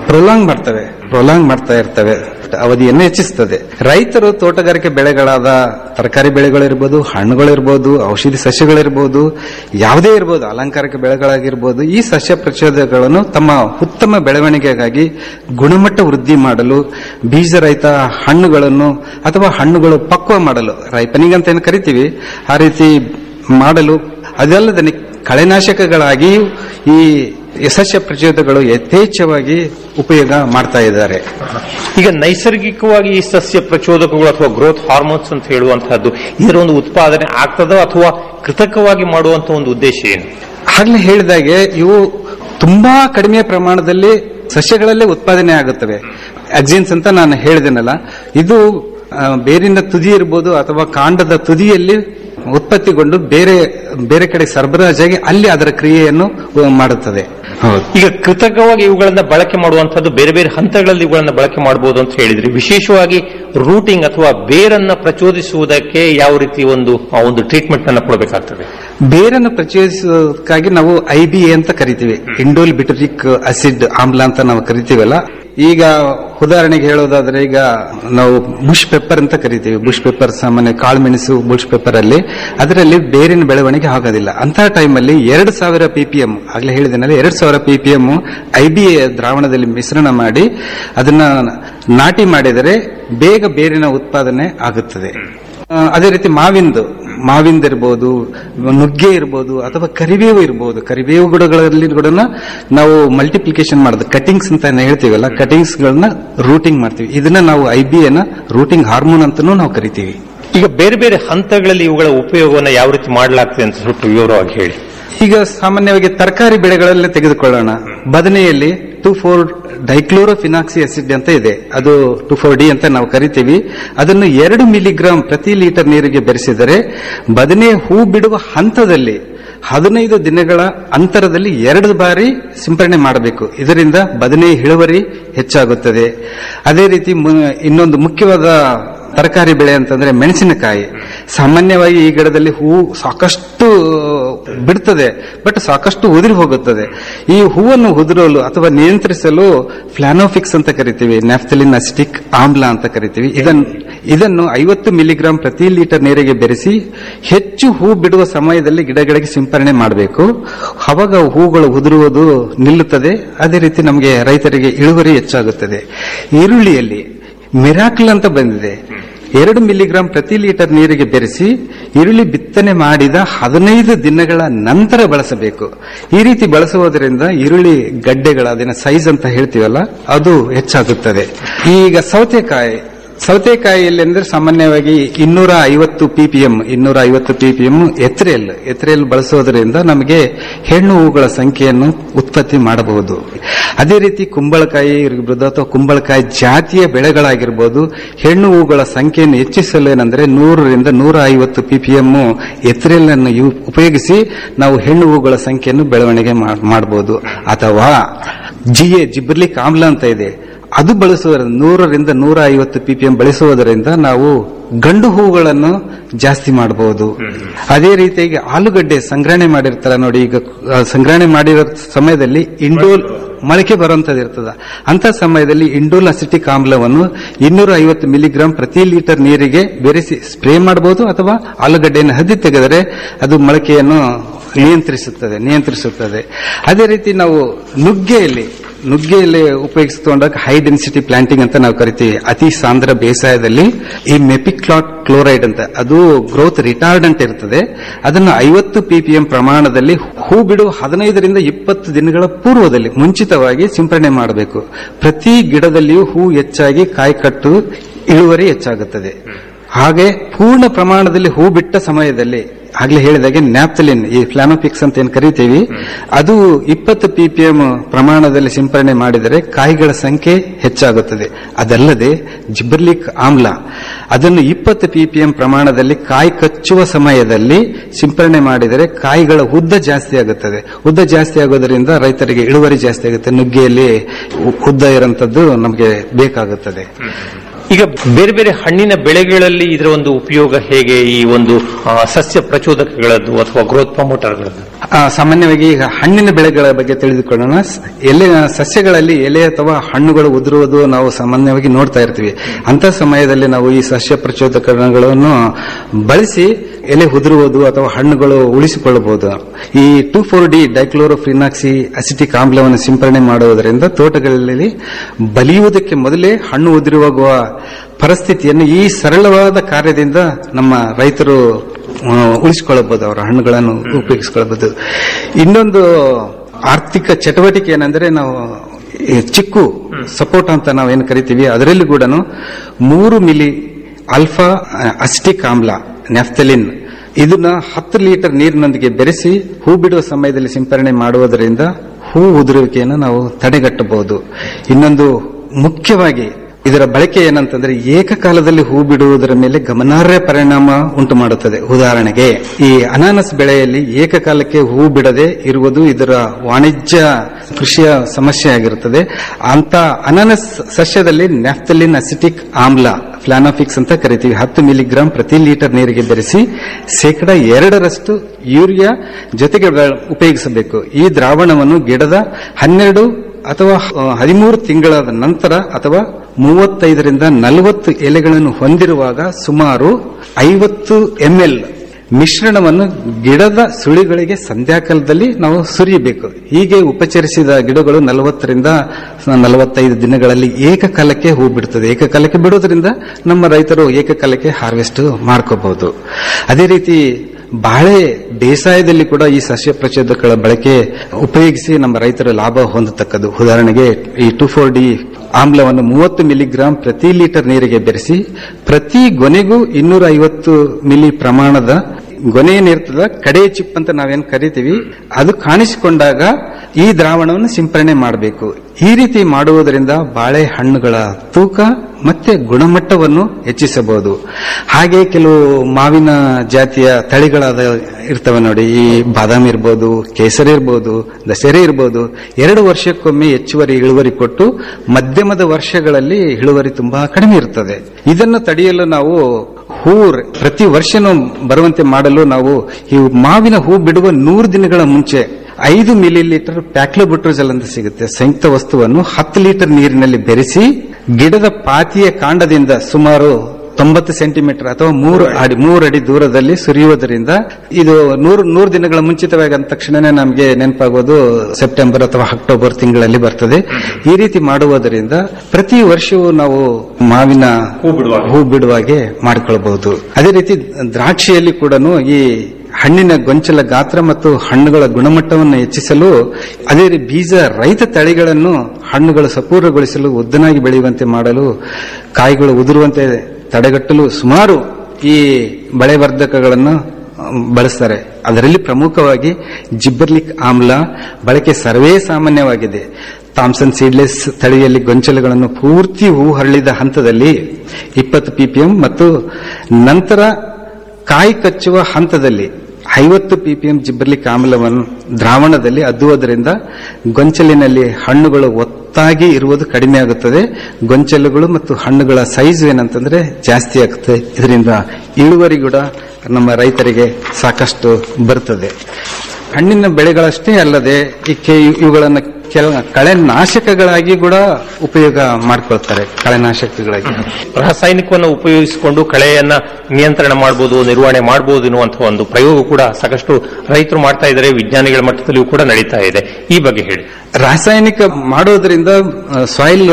Speaker 6: ಪ್ರೊಲಾಂಗ್ ಮಾಡ್ತವೆ ಪ್ರೊಲಾಂಗ್ ಮಾಡ್ತಾ ಇರ್ತವೆ ಅವಧಿಯನ್ನು ಹೆಚ್ಚಿಸ್ತದೆ ರೈತರು ತೋಟಗಾರಿಕೆ ಬೆಳೆಗಳಾದ ತರಕಾರಿ ಬೆಳೆಗಳಿರ್ಬೋದು ಹಣ್ಣುಗಳಿರ್ಬೋದು ಔಷಧಿ ಸಸ್ಯಗಳಿರ್ಬೋದು ಯಾವುದೇ ಇರ್ಬೋದು ಅಲಂಕಾರಿಕ ಬೆಳೆಗಳಾಗಿರ್ಬೋದು ಈ ಸಸ್ಯ ಪ್ರಚೋದಕಗಳನ್ನು ತಮ್ಮ ಉತ್ತಮ ಬೆಳವಣಿಗೆಗಾಗಿ ಗುಣಮಟ್ಟ ವೃದ್ಧಿ ಮಾಡಲು ಬೀಜರಹಿತ ಹಣ್ಣುಗಳನ್ನು ಅಥವಾ ಹಣ್ಣುಗಳು ಪಕ್ವ ಮಾಡಲು ರೈಪನಿಂಗ್ ಅಂತ ಏನು ಕರಿತೀವಿ ಆ ರೀತಿ ಮಾಡಲು ಅದಲ್ಲದೆ ಕಳೆನಾಶಕಗಳಾಗಿ ಈ ಸಸ್ಯ ಪ್ರಚೋದಕಗಳು ಯಥೇಚ್ಛವಾಗಿ ಉಪಯೋಗ ಮಾಡ್ತಾ ಇದ್ದಾರೆ
Speaker 5: ಈಗ ನೈಸರ್ಗಿಕವಾಗಿ ಈ ಸಸ್ಯ ಪ್ರಚೋದಕಗಳು ಅಥವಾ ಗ್ರೋತ್ ಹಾರ್ಮೋನ್ಸ್ ಅಂತ ಹೇಳುವಂತಹದ್ದು ಇದರ ಒಂದು ಉತ್ಪಾದನೆ ಆಗ್ತದೋ ಅಥವಾ ಕೃತಕವಾಗಿ ಮಾಡುವಂತ ಒಂದು ಉದ್ದೇಶ ಏನು
Speaker 6: ಆಗ್ಲೇ ಹೇಳಿದಾಗೆ ಇವು ತುಂಬಾ ಕಡಿಮೆ ಪ್ರಮಾಣದಲ್ಲಿ ಸಸ್ಯಗಳಲ್ಲೇ ಉತ್ಪಾದನೆ ಆಗುತ್ತವೆ ಅಕ್ಸಿನ್ಸ್ ಅಂತ ನಾನು ಹೇಳಿದೆನಲ್ಲ ಇದು ಆ, ಬೇರಿನ ತುದಿ ಇರ್ಬೋದು ಅಥವಾ ಕಾಂಡದ ತುದಿಯಲ್ಲಿ ಉತ್ಪತ್ತಿಗೊಂಡು ಬೇರೆ ಬೇರೆ ಕಡೆ ಸರಬರಾಜಾಗಿ ಅಲ್ಲಿ ಅದರ ಕ್ರಿಯೆಯನ್ನು ಆ, ಮಾಡುತ್ತದೆ ಹೌದು
Speaker 5: ಈಗ ಕೃತಕವಾಗಿ ಇವುಗಳನ್ನ ಬಳಕೆ ಮಾಡುವಂತಹದ್ದು ಬೇರೆ ಬೇರೆ ಹಂತಗಳಲ್ಲಿ ಇವುಗಳನ್ನ ಬಳಕೆ ಮಾಡಬಹುದು ಅಂತ ಹೇಳಿದ್ರಿ ವಿಶೇಷವಾಗಿ ರೂಟಿಂಗ್ ಅಥವಾ ಬೇರನ್ನ ಪ್ರಚೋದಿಸುವುದಕ್ಕೆ ಯಾವ ರೀತಿ ಒಂದು ಆ ಒಂದು ಟ್ರೀಟ್ಮೆಂಟ್ ಅನ್ನ ಕೊಡಬೇಕಾಗ್ತದೆ
Speaker 6: ಬೇರನ್ನು ಪ್ರಚೋದಿಸೋದಕ್ಕಾಗಿ ನಾವು ಐ ಬಿ ಎ ಅಂತ ಕರಿತೀವಿ ಇಂಡೋಲ್ ಬಿಟರಿಕ್ ಅಸಿಡ್ ಆಮ್ಲ ಅಂತ ನಾವು ಕರಿತೀವಲ್ಲ ಈಗ ಉದಾಹರಣೆಗೆ ಹೇಳೋದಾದ್ರೆ ಈಗ ನಾವು ಬುಷ್ ಪೆಪ್ಪರ್ ಅಂತ ಕರಿತೀವಿ ಬುಷ್ ಪೆಪ್ಪರ್ ಸಾಮಾನ್ಯ ಕಾಳುಮೆಣಸು ಬುಷ್ ಪೆಪ್ಪರ್ ಅಲ್ಲಿ ಅದರಲ್ಲಿ ಬೇರಿನ ಬೆಳವಣಿಗೆ ಆಗೋದಿಲ್ಲ ಅಂತಹ ಟೈಮಲ್ಲಿ ಎರಡು ಸಾವಿರ ಪಿಪಿಎಂ ಆಗ್ಲೇ ಹೇಳಿದೆನಲ್ಲ ಎರಡು ಸಾವಿರ ಪಿಪಿಎಂ ಐ ಬಿ ಎ ದ್ರಾವಣದಲ್ಲಿ ಮಿಶ್ರಣ ಮಾಡಿ ಅದನ್ನ ನಾಟಿ ಮಾಡಿದರೆ ಬೇಗ ಬೇರಿನ ಉತ್ಪಾದನೆ ಆಗುತ್ತದೆ ಆ, ಅದೇ ರೀತಿ ಮಾವಿಂದು ಮಾವಿಂದ ಇರ್ಬೋದು ನುಗ್ಗೆ ಇರ್ಬೋದು ಅಥವಾ ಕರಿಬೇವು ಇರ್ಬೋದು ಕರಿಬೇವು ಗಿಡಗಳಲ್ಲಿ ಕೂಡ ನಾವು ಮಲ್ಟಿಪ್ಲಿಕೇಶನ್ ಮಾಡೋದು ಕಟಿಂಗ್ಸ್ ಅಂತ ಏನ್ ಹೇಳ್ತೀವಲ್ಲ ಕಟಿಂಗ್ಸ್ ಗಳನ್ನ ರೂಟಿಂಗ್ ಮಾಡ್ತೀವಿ ಇದನ್ನ ನಾವು I B A rooting hormone ಅಂತಾನೂ ನಾವು ಕರಿತೀವಿ
Speaker 5: ಈಗ ಬೇರೆ ಬೇರೆ ಹಂತಗಳಲ್ಲಿ ಇವುಗಳ ಉಪಯೋಗವನ್ನು ಯಾವ ರೀತಿ ಮಾಡಲಾಗ್ತದೆ ಅಂತ ಸ್ವಲ್ಪ ವಿವರವಾಗಿ ಹೇಳಿ
Speaker 6: ಈಗ ಸಾಮಾನ್ಯವಾಗಿ ತರಕಾರಿ ಬೆಳೆಗಳಲ್ಲೇ ತೆಗೆದುಕೊಳ್ಳೋಣ ಬದನೆಯಲ್ಲಿ ಟು ಫೋರ್ ಡೈಕ್ಲೋರೋಫಿನಾಕ್ಸಿ ಅಸಿಡ್ ಅಂತ ಇದೆ ಅದು ಟು ಫೋರ್ ಡಿ ಅಂತ ನಾವು ಕರಿತೀವಿ ಅದನ್ನು ಎರಡು ಮಿಲಿಗ್ರಾಂ ಪ್ರತಿ ಲೀಟರ್ ನೀರಿಗೆ ಬೆರೆಸಿದರೆ ಬದನೆ ಹೂ ಬಿಡುವ ಹಂತದಲ್ಲಿ ಹದಿನೈದು ದಿನಗಳ ಅಂತರದಲ್ಲಿ ಎರಡು ಬಾರಿ ಸಿಂಪರಣೆ ಮಾಡಬೇಕು ಇದರಿಂದ ಬದನೆ ಇಳುವರಿ ಹೆಚ್ಚಾಗುತ್ತದೆ ಅದೇ ರೀತಿ ಮು- ಇನ್ನೊಂದು ಮುಖ್ಯವಾದ ತರಕಾರಿ ಬೆಳೆ ಅಂತಂದ್ರೆ ಮೆಣಸಿನಕಾಯಿ ಸಾಮಾನ್ಯವಾಗಿ ಈ ಗಿಡದಲ್ಲಿ ಹೂವು ಸಾಕಷ್ಟು ಬಿಡ್ತದೆ ಬಟ್ ಸಾಕಷ್ಟು ಉದುರಿ ಹೋಗುತ್ತದೆ ಈ ಹೂವನ್ನು ಉದುರಲು ಅಥವಾ ನಿಯಂತ್ರಿಸಲು ಫ್ಲಾನೋಫಿಕ್ಸ್ ಅಂತ ಕರಿತೀವಿ ನ್ಯಾಫ್ಥಲಿನ್ ಅಸಿಟಿಕ್ ಆಮ್ಲ ಅಂತ ಕರಿತೀವಿ ಇದನ್ನು ಇದನ್ನು ಐವತ್ತು ಮಿಲಿಗ್ರಾಂ ಪ್ರತಿ ಲೀಟರ್ ನೀರಿಗೆ ಬೆರೆಸಿ ಹೆಚ್ಚು ಹೂ ಬಿಡುವ ಸಮಯದಲ್ಲಿ ಗಿಡಗಳಿಗೆ ಸಿಂಪರಣೆ ಮಾಡಬೇಕು ಅವಾಗ ಹೂಗಳು ಉದುರುವುದು ನಿಲ್ಲುತ್ತದೆ ಅದೇ ರೀತಿ ನಮಗೆ ರೈತರಿಗೆ ಇಳುವರಿ ಹೆಚ್ಚಾಗುತ್ತದೆ ಈರುಳ್ಳಿಯಲ್ಲಿ ಮಿರಾಕಲ್ ಅಂತ ಬಂದಿದೆ ಎರಡು ಮಿಲಿಗ್ರಾಂ ಪ್ರತಿ ಲೀಟರ್ ನೀರಿಗೆ ಬೆರೆಸಿ ಈರುಳ್ಳಿ ಬಿತ್ತನೆ ಮಾಡಿದ ಹದಿನೈದು ದಿನಗಳ ನಂತರ ಬಳಸಬೇಕು ಈ ರೀತಿ ಬಳಸುವುದರಿಂದ ಈರುಳ್ಳಿ ಗಡ್ಡೆಗಳ ಅದನ್ನ ಸೈಜ್ ಅಂತ ಹೇಳ್ತೀವಲ್ಲ ಅದು ಹೆಚ್ಚಾಗುತ್ತದೆ ಈಗ ಸೌತೆಕಾಯಿ ಸೌತೆಕಾಯಿಯಲ್ಲಿ ಅಂದ್ರೆ ಸಾಮಾನ್ಯವಾಗಿ ಇನ್ನೂರ ಐವತ್ತು ಪಿಪಿಎಂ ಇನ್ನೂರ ಐವತ್ತು ಪಿಪಿಎಂ ಎತ್ರೆಲ್ ಎತ್ರೆಲ್ ಬಳಸೋದ್ರಿಂದ ನಮಗೆ ಹೆಣ್ಣು ಹೂಗಳ ಸಂಖ್ಯೆಯನ್ನು ಉತ್ಪತ್ತಿ ಮಾಡಬಹುದು ಅದೇ ರೀತಿ ಕುಂಬಳಕಾಯಿ ಇರ್ಬೋದು ಅಥವಾ ಕುಂಬಳಕಾಯಿ ಜಾತಿಯ ಬೆಳೆಗಳಾಗಿರ್ಬೋದು ಹೆಣ್ಣು ಹೂಗಳ ಸಂಖ್ಯೆಯನ್ನು ಹೆಚ್ಚಿಸಲು ಏನಂದ್ರೆ ನೂರರಿಂದ ನೂರ ಐವತ್ತು ಪಿಪಿಎಂ ಎತ್ರೆಲ್ ಅನ್ನು ಯು- ಉಪಯೋಗಿಸಿ ನಾವು ಹೆಣ್ಣು ಹೂಗಳ ಸಂಖ್ಯೆಯನ್ನು ಬೆಳವಣಿಗೆ ಮಾಡಬಹುದು ಅಥವಾ ಜಿಎ ಜಿಬ್ರಲಿಕ್ ಆಮ್ಲ ಅಂತ ಇದೆ ಅದು ಬಳಸುವುದರಿಂದ ನೂರರಿಂದ ನೂರ ಐವತ್ತು ಪಿಪಿಎಂ ಬಳಸುವುದರಿಂದ ನಾವು ಗಂಡು ಹೂಗಳನ್ನು ಜಾಸ್ತಿ ಮಾಡಬಹುದು ಅದೇ ರೀತಿಯಾಗಿ ಆಲೂಗಡ್ಡೆ ಸಂಗ್ರಹಣೆ ಮಾಡಿರ್ತಾರ ನೋಡಿ ಈಗ ಆ, ಸಂಗ್ರಹಣೆ ಮಾಡಿರೋ ಸಮಯದಲ್ಲಿ ಇಂಡೋಲ್ ಮೊಳಕೆ ಬರುವಂತದ್ದು ಇರ್ತದ ಅಂತ ಸಮಯದಲ್ಲಿ ಇಂಡೋಲ್ ಅಸಿಟಿಕ್ ಆಮ್ಲವನ್ನು ಇನ್ನೂರ ಐವತ್ತು ಮಿಲಿಗ್ರಾಂ ಪ್ರತಿ ಲೀಟರ್ ನೀರಿಗೆ ಬೆರೆಸಿ ಸ್ಪ್ರೇ ಮಾಡಬಹುದು ಅಥವಾ ಆಲೂಗಡ್ಡೆಯನ್ನು ಹದ್ದಿ ತೆಗೆದರೆ ಅದು ಮೊಳಕೆಯನ್ನು ನಿಯಂತ್ರಿಸುತ್ತದೆ ನಿಯಂತ್ರಿಸುತ್ತದೆ ಅದೇ ರೀತಿ ನಾವು ನುಗ್ಗೆಯಲ್ಲಿ ನುಗ್ಗೆಯಲ್ಲಿ ಉಪಯೋಗಿಸಿಕೊಂಡಾಗ ಹೈ ಡೆನ್ಸಿಟಿ ಪ್ಲಾಂಟಿಂಗ್ ಅಂತ ನಾವು ಕರಿತೀವಿ ಅತಿ ಸಾಂದ್ರ ಬೇಸಾಯದಲ್ಲಿ ಈ ಮೆಪಿಕ್ಲಾಟ್ ಕ್ಲೋರೈಡ್ ಅಂತ ಅದು ಗ್ರೋತ್ ರಿಟಾರ್ಡೆಂಟ್ ಇರ್ತದೆ ಅದನ್ನು ಐವತ್ತು ಪಿಪಿಎಂ ಪ್ರಮಾಣದಲ್ಲಿ ಹೂ ಬಿಡುವ ಹದಿನೈದರಿಂದ ಇಪ್ಪತ್ತು ದಿನಗಳ ಪೂರ್ವದಲ್ಲಿ ಮುಂಚಿತವಾಗಿ ಸಿಂಪರಣೆ ಮಾಡಬೇಕು ಪ್ರತಿ ಗಿಡದಲ್ಲಿಯೂ ಹೂ ಹೆಚ್ಚಾಗಿ ಕಾಯಿ ಕಟ್ಟು ಇಳುವರಿ ಹೆಚ್ಚಾಗುತ್ತದೆ ಹಾಗೆ ಪೂರ್ಣ ಪ್ರಮಾಣದಲ್ಲಿ ಹೂ ಬಿಟ್ಟ ಸಮಯದಲ್ಲಿ ಆಗ್ಲೇ ಹೇಳಿದಾಗೆ ನ್ಯಾಪ್ತಲಿನ್ ಈ ಫ್ಲಾನೋಪಿಕ್ಸ್ ಅಂತ ಏನ್ ಕರಿತೀವಿ ಅದು ಇಪ್ಪತ್ತು ಪಿಪಿಎಂ ಪ್ರಮಾಣದಲ್ಲಿ ಸಿಂಪರಣೆ ಮಾಡಿದರೆ ಕಾಯಿಗಳ ಸಂಖ್ಯೆ ಹೆಚ್ಚಾಗುತ್ತದೆ ಅದಲ್ಲದೆ ಜಿಬ್ರಲಿಕ್ ಆಮ್ಲ ಅದನ್ನು ಇಪ್ಪತ್ತು ಪಿಪಿಎಂ ಪ್ರಮಾಣದಲ್ಲಿ ಕಾಯಿ ಕಚ್ಚುವ ಸಮಯದಲ್ಲಿ ಸಿಂಪರಣೆ ಮಾಡಿದರೆ ಕಾಯಿಗಳ ಉದ್ದ ಜಾಸ್ತಿ ಆಗುತ್ತದೆ ಉದ್ದ ಜಾಸ್ತಿ ಆಗೋದರಿಂದ ರೈತರಿಗೆ ಇಳುವರಿ ಜಾಸ್ತಿ ಆಗುತ್ತೆ ನುಗ್ಗೆಯಲ್ಲಿ ಉ- ಉದ್ದ ಇರುವಂತದ್ದು ನಮಗೆ ಬೇಕಾಗುತ್ತದೆ
Speaker 5: ಈಗ ಬೇರೆ ಬೇರೆ ಹಣ್ಣಿನ ಬೆಳೆಗಳಲ್ಲಿ ಇದರ ಒಂದು ಉಪಯೋಗ ಹೇಗೆ ಈ ಒಂದು ಆ, ಸಸ್ಯ ಪ್ರಚೋದಕಗಳದ್ದು ಅಥವಾ ಗ್ರೋತ್ ಪ್ರಮೋಟರ್ಗಳದ್ದು
Speaker 6: ಆ, ಸಾಮಾನ್ಯವಾಗಿ ಈಗ ಹಣ್ಣಿನ ಬೆಳೆಗಳ ಬಗ್ಗೆ ತಿಳಿದುಕೊಳ್ಳೋಣ ಸ್- ಎಲೆ ಸಸ್ಯಗಳಲ್ಲಿ ಎಲೆ ಅಥವಾ ಹಣ್ಣುಗಳು ಉದುರುವುದು ನಾವು ಸಾಮಾನ್ಯವಾಗಿ ನೋಡ್ತಾ ಇರ್ತೀವಿ ಅಂತ ಸಮಯದಲ್ಲಿ ನಾವು ಈ ಸಸ್ಯ ಪ್ರಚೋದಕಗಳನ್ನು ಬಳಸಿ ಎಲೆ ಉದುರುವುದು ಅಥವಾ ಹಣ್ಣುಗಳು ಉಳಿಸಿಕೊಳ್ಳಬಹುದು ಈ two four D dichlorophenoxy acetic ಆಮ್ಲವನ್ನು ಸಿಂಪರಣೆ ಮಾಡುವುದರಿಂದ ತೋಟಗಳಲ್ಲಿ ಬಲಿಯುವುದಕ್ಕೆ ಮೊದಲೇ ಹಣ್ಣು ಉದುರುವಾಗುವ ಪರಿಸ್ಥಿತಿಯನ್ನು ಈ ಸರಳವಾದ ಕಾರ್ಯದಿಂದ ನಮ್ಮ ರೈತರು ಆ, ಉಳಿಸಿಕೊಳ್ಳಬಹುದು ಅವರ ಹಣ್ಣುಗಳನ್ನು ಉಪಯೋಗಿಸಿಕೊಳ್ಳಬಹುದು ಇನ್ನೊಂದು ಆರ್ಥಿಕ ಚಟುವಟಿಕೆ ಏನಂದ್ರೆ ನಾವು ಈ ಚಿಕ್ಕು ಸಪೋರ್ಟ್ ಅಂತ ನಾವೇನು ಕರಿತೀವಿ ಅದರಲ್ಲಿ ಕೂಡ ಮೂರು ಮಿಲಿ ಅಲ್ಫಾ ಅಸಿಟಿಕ್ ಆಮ್ಲ ನೆಫ್ತಲಿನ್ ಇದನ್ನ ಹತ್ತು ಲೀಟರ್ ನೀರಿನೊಂದಿಗೆ ಬೆರೆಸಿ ಹೂ ಬಿಡುವ ಸಮಯದಲ್ಲಿ ಸಿಂಪರಣೆ ಮಾಡುವುದರಿಂದ ಹೂ ಉದುರುವಿಕೆಯನ್ನು ನಾವು ತಡೆಗಟ್ಟಬಹುದು ಇನ್ನೊಂದು ಮುಖ್ಯವಾಗಿ ಇದರ ಬಳಕೆ ಏನಂತಂದ್ರೆ ಏಕಕಾಲದಲ್ಲಿ ಹೂ ಬಿಡುವುದರ ಮೇಲೆ ಗಮನಾರ್ಹ ಪರಿಣಾಮ ಉಂಟು ಮಾಡುತ್ತದೆ ಉದಾಹರಣೆಗೆ ಈ ಅನಾನಸ್ ಬೆಳೆಯಲ್ಲಿ ಏಕಕಾಲಕ್ಕೆ ಹೂ ಬಿಡದೆ ಇರುವುದು ಇದರ ವಾಣಿಜ್ಯ ಕೃಷಿಯ ಸಮಸ್ಯೆ ಆಗಿರುತ್ತದೆ ಅಂತ ಅನಾನಸ್ ಸಸ್ಯದಲ್ಲಿ ನ್ಯಾಫ್ತಲಿನ್ ಅಸಿಟಿಕ್ ಆಮ್ಲ ಫ್ಲಾನೋಫಿಕ್ಸ್ ಅಂತ ಕರಿತೀವಿ ಹತ್ತು ಮಿಲಿಗ್ರಾಂ ಪ್ರತಿ ಲೀಟರ್ ನೀರಿಗೆ ಬೆರೆಸಿ ಶೇಕಡ ಎರಡರಷ್ಟು ಯೂರಿಯಾ ಜೊತೆಗೆ ಬ- ಉಪಯೋಗಿಸಬೇಕು ಈ ದ್ರಾವಣವನ್ನು ಗಿಡದ ಹನ್ನೆರಡು ಅಥವಾ ಹದಿಮೂರು ತಿಂಗಳ ನಂತರ ಅಥವಾ ಮೂವತ್ತೈದರಿಂದ ನಲವತ್ತು ಎಲೆಗಳನ್ನು ಹೊಂದಿರುವಾಗ ಸುಮಾರು ಐವತ್ತು ಎಂಎಲ್ ಮಿಶ್ರಣವನ್ನು ಗಿಡದ ಸುಳಿಗಳಿಗೆ ಸಂಧ್ಯಾಕಾಲದಲ್ಲಿ ನಾವು ಸುರಿಯಬೇಕು ಹೀಗೆ ಉಪಚರಿಸಿದ ಗಿಡಗಳು ನಲವತ್ತರಿಂದ ನಲವತ್ತೈದು ದಿನಗಳಲ್ಲಿ ಏಕಕಾಲಕ್ಕೆ ಹೂ ಬಿಡುತ್ತದೆ ಏಕಕಾಲಕ್ಕೆ ಬಿಡುವುದರಿಂದ ನಮ್ಮ ರೈತರು ಏಕಕಾಲಕ್ಕೆ ಹಾರ್ವೆಸ್ಟ್ ಮಾಡ್ಕೋಬಹುದು ಅದೇ ರೀತಿ ಬಾಳೆ ಬೇಸಾಯದಲ್ಲಿ ಕೂಡ ಈ ಸಸ್ಯ ಪ್ರಚೋದಕಗಳ ಬಳಕೆ ಉಪಯೋಗಿಸಿ ನಮ್ಮ ರೈತರ ಲಾಭ ಹೊಂದತಕ್ಕದ್ದು ಉದಾಹರಣೆಗೆ ಈ ಟು ಫೋರ್ ಡಿ ಆಮ್ಲವನ್ನು ಮೂವತ್ತು ಮಿಲಿಗ್ರಾಂ ಪ್ರತಿ ಲೀಟರ್ ನೀರಿಗೆ ಬೆರೆಸಿ ಪ್ರತಿ ಗೊನೆಗೂ ಇನ್ನೂರ ಐವತ್ತು ಮಿಲಿ ಪ್ರಮಾಣದ ಗೊನೆ ಏನಿರ್ತದ ಕಡೆ ಚಿಪ್ ಅಂತ ನಾವೇನ್ ಕರಿತೀವಿ ಅದು ಕಾಣಿಸಿಕೊಂಡಾಗ ಈ ದ್ರಾವಣವನ್ನು ಸಿಂಪರಣೆ ಮಾಡಬೇಕು ಈ ರೀತಿ ಮಾಡುವುದರಿಂದ ಬಾಳೆಹಣ್ಣುಗಳ ತೂಕ ಮತ್ತೆ ಗುಣಮಟ್ಟವನ್ನು ಹೆಚ್ಚಿಸಬಹುದು ಹಾಗೆ ಕೆಲವು ಮಾವಿನ ಜಾತಿಯ ತಳಿಗಳಾದ ಇರ್ತವೆ ನೋಡಿ ಈ ಬಾದಾಮಿ ಇರ್ಬೋದು ಕೇಸರಿ ಇರ್ಬೋದು ದಸರೆ ಇರ್ಬೋದು ಎರಡು ವರ್ಷಕ್ಕೊಮ್ಮೆ ಹೆಚ್ಚುವರಿ ಇಳುವರಿ ಕೊಟ್ಟು ಮಧ್ಯಮದ ವರ್ಷಗಳಲ್ಲಿ ಇಳುವರಿ ತುಂಬಾ ಕಡಿಮೆ ಇರುತ್ತದೆ ಇದನ್ನು ತಡೆಯಲು ನಾವು ಹೂ ಪ್ರತಿ ವರ್ಷನೂ ಬರುವಂತೆ ಮಾಡಲು ನಾವು ಈ ಮಾವಿನ ಹೂ ಬಿಡುವ ನೂರು ದಿನಗಳ ಮುಂಚೆ ಐದು ಮಿಲಿ ಲೀಟರ್ ಪ್ಯಾಕ್ಲೋಬುಟ್ರೋಜಲ್ ಅಂತ ಸಿಗುತ್ತೆ ಸಂಯುಕ್ತ ವಸ್ತುವನ್ನು ಹತ್ತು ಲೀಟರ್ ನೀರಿನಲ್ಲಿ ಬೆರೆಸಿ ಗಿಡದ ಪಾತಿಯ ಕಾಂಡದಿಂದ ಸುಮಾರು ತೊಂಬತ್ತು ಸೆಂಟಿಮೀಟರ್ ಅಥವಾ ಮೂರು ಅಡಿ ಮೂರು ಅಡಿ ದೂರದಲ್ಲಿ ಸುರಿಯುವುದರಿಂದ ಇದು ನೂರು ನೂರು ದಿನಗಳ ಮುಂಚಿತವಾಗಿ ಅಂದ ತಕ್ಷಣನೇ ನಮಗೆ ನೆನಪಾಗೋದು ಸೆಪ್ಟೆಂಬರ್ ಅಥವಾ ಅಕ್ಟೋಬರ್ ತಿಂಗಳಲ್ಲಿ ಬರ್ತದೆ ಈ ರೀತಿ ಮಾಡುವುದರಿಂದ ಪ್ರತಿ ವರ್ಷವೂ ನಾವು ಮಾವಿನ
Speaker 5: ಹೂ ಬಿಡುವಾಗ.
Speaker 6: ಹೂ ಬಿಡುವಾಗೆ ಮಾಡಿಕೊಳ್ಳಬಹುದು ಅದೇ ರೀತಿ ದ್ರಾಕ್ಷಿಯಲ್ಲಿ ಕೂಡ ಈ ಹಣ್ಣಿನ ಗೊಂಚಲ ಗಾತ್ರ ಮತ್ತು ಹಣ್ಣುಗಳ ಗುಣಮಟ್ಟವನ್ನು ಹೆಚ್ಚಿಸಲು ಅದೇ ರೀತಿ ಬೀಜ ರೈತ ತಳಿಗಳನ್ನು ಹಣ್ಣುಗಳು ಸಪೂರ್ಣಗೊಳಿಸಲು ಉದ್ದನಾಗಿ ಬೆಳೆಯುವಂತೆ ಮಾಡಲು ಕಾಯಿಗಳು ಉದುರುವಂತೆ ತಡೆಗಟ್ಟಲು ಸುಮಾರು ಈ ಬಳೆವರ್ಧಕಗಳನ್ನು ಅಮ್, ಬಳಸ್ತಾರೆ ಅದರಲ್ಲಿ ಪ್ರಮುಖವಾಗಿ ಜಿಬ್ಬರ್ಲಿಕ್ ಆಮ್ಲ ಬಳಕೆ ಸರ್ವೇ ಸಾಮಾನ್ಯವಾಗಿದೆ ಥಾಮ್ಸನ್ ಸೀಡ್ಲೆಸ್ ತಳಿಯಲ್ಲಿ ಗೊಂಚಲುಗಳನ್ನು ಪೂರ್ತಿ ಹೂ ಹರಳಿದ ಹಂತದಲ್ಲಿ ಇಪ್ಪತ್ತು ಪಿಪಿಎಂ ಮತ್ತು ನಂತರ ಕಾಯಿ ಕಚ್ಚುವ ಹಂತದಲ್ಲಿ ಐವತ್ತು ಪಿಪಿಎಂ ಜಿಬ್ಬರ್ಲಿಕ್ ಆಮ್ಲವನ್ನು ದ್ರಾವಣದಲ್ಲಿ ಅದ್ದುವುದರಿಂದ ಗೊಂಚಲಿನಲ್ಲಿ ಹಣ್ಣುಗಳು ಒತ್ತಾಗಿ ಇರುವುದು ಕಡಿಮೆ ಆಗುತ್ತದೆ ಗೊಂಚಲುಗಳು ಮತ್ತು ಹಣ್ಣುಗಳ ಸೈಜ್ ಏನಂತಂದ್ರೆ ಜಾಸ್ತಿ ಆಗುತ್ತೆ ಇದರಿಂದ ಇಳುವರಿ ಕೂಡ ನಮ್ಮ ರೈತರಿಗೆ ಸಾಕಷ್ಟು ಬರುತ್ತದೆ ಹಣ್ಣಿನ ಬೆಳೆಗಳಷ್ಟೇ ಅಲ್ಲದೆ ಈ ಕೆ- ಇವುಗಳನ್ನು ಕೆಲ ಕಳೆನಾಶಕಗಳಾಗಿ ಕೂಡ ಉಪಯೋಗ ಮಾಡ್ಕೊಳ್ತಾರೆ ಕಳೆನಾಶಕಗಳಾಗಿ
Speaker 5: ರಾಸಾಯನಿಕವನ್ನು ಉಪಯೋಗಿಸಿಕೊಂಡು ಕಳೆಯನ್ನ ನಿಯಂತ್ರಣ ಮಾಡಬಹುದು ನಿರ್ವಹಣೆ ಮಾಡಬಹುದು ಎನ್ನುವಂತಹ ಒಂದು ಪ್ರಯೋಗ ಕೂಡ ಸಾಕಷ್ಟು ರೈತರು ಮಾಡ್ತಾ ಇದ್ದಾರೆ ವಿಜ್ಞಾನಿಗಳ ಮಟ್ಟದಲ್ಲಿಯೂ ಕೂಡ ನಡೀತಾ ಇದೆ ಈ ಬಗ್ಗೆ ಹೇಳಿ
Speaker 6: ರಾಸಾಯನಿಕ ಮಾಡೋದ್ರಿಂದ ಸಾಯಿಲ್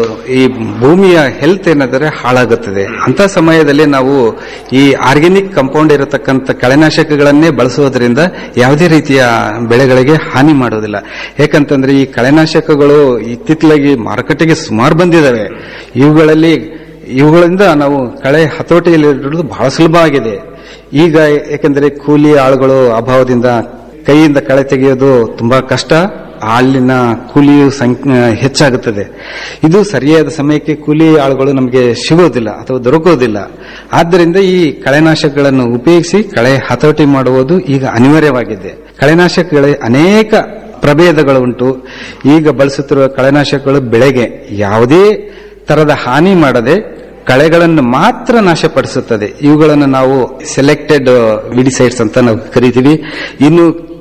Speaker 6: ಈ ಭೂಮಿಯ ಹೆಲ್ತ್ ಏನಾದರೆ ಹಾಳಾಗುತ್ತದೆ ಅಂತ ಸಮಯದಲ್ಲಿ ನಾವು ಈ ಆರ್ಗ್ಯಾನಿಕ್ ಕಂಪೌಂಡ್ ಇರತಕ್ಕಂಥ ಕಳೆನಾಶಕಗಳನ್ನೇ ಬಳಸುವುದರಿಂದ ಯಾವುದೇ ರೀತಿಯ ಬೆಳೆಗಳಿಗೆ ಹಾನಿ ಮಾಡೋದಿಲ್ಲ ಯಾಕಂತಂದ್ರೆ ಈ ಕಳೆನಾಶಕಗಳು ಇತ್ತಿತ್ತಲಾಗಿ ಮಾರುಕಟ್ಟೆಗೆ ಸುಮಾರು ಬಂದಿದ್ದಾವೆ ಇವುಗಳಲ್ಲಿ ಇವುಗಳಿಂದ ನಾವು ಕಳೆ ಹತೋಟಿಯಲ್ಲಿಡುವುದು ಬಹಳ ಸುಲಭ ಆಗಿದೆ ಈಗ ಯಾಕೆಂದರೆ ಕೂಲಿ ಆಳುಗಳು ಅಭಾವದಿಂದ ಕೈಯಿಂದ ಕಳೆ ತೆಗೆಯೋದು ತುಂಬಾ ಕಷ್ಟ ಅಲ್ಲಿನ ಕೂಲಿಯು ಸಂಖ್ಯೆ ಹೆಚ್ಚಾಗುತ್ತದೆ ಇದು ಸರಿಯಾದ ಸಮಯಕ್ಕೆ ಕೂಲಿ ಆಳುಗಳು ನಮಗೆ ಸಿಗೋದಿಲ್ಲ ಅಥವಾ ದೊರಕೋದಿಲ್ಲ ಆದ್ದರಿಂದ ಈ ಕಳೆನಾಶಕಗಳನ್ನು ಉಪಯೋಗಿಸಿ ಕಳೆ ಹತೋಟಿ ಮಾಡುವುದು ಈಗ ಅನಿವಾರ್ಯವಾಗಿದೆ ಕಳೆನಾಶಕಗಳ ಅನೇಕ ಪ್ರಭೇದಗಳು ಉಂಟು ಈಗ ಬಳಸುತ್ತಿರುವ ಕಳೆನಾಶಕಗಳು ಬೆಳೆಗೆ ಯಾವುದೇ ತರದ ಹಾನಿ ಮಾಡದೆ ಕಳೆಗಳನ್ನು ಮಾತ್ರ ನಾಶಪಡಿಸುತ್ತದೆ ಇವುಗಳನ್ನು ನಾವು ಸೆಲೆಕ್ಟೆಡ್ ವಿಡಿಸೈಡ್ಸ್ ಅಂತ ನಾವು ಕರಿತೀವಿ ಇನ್ನು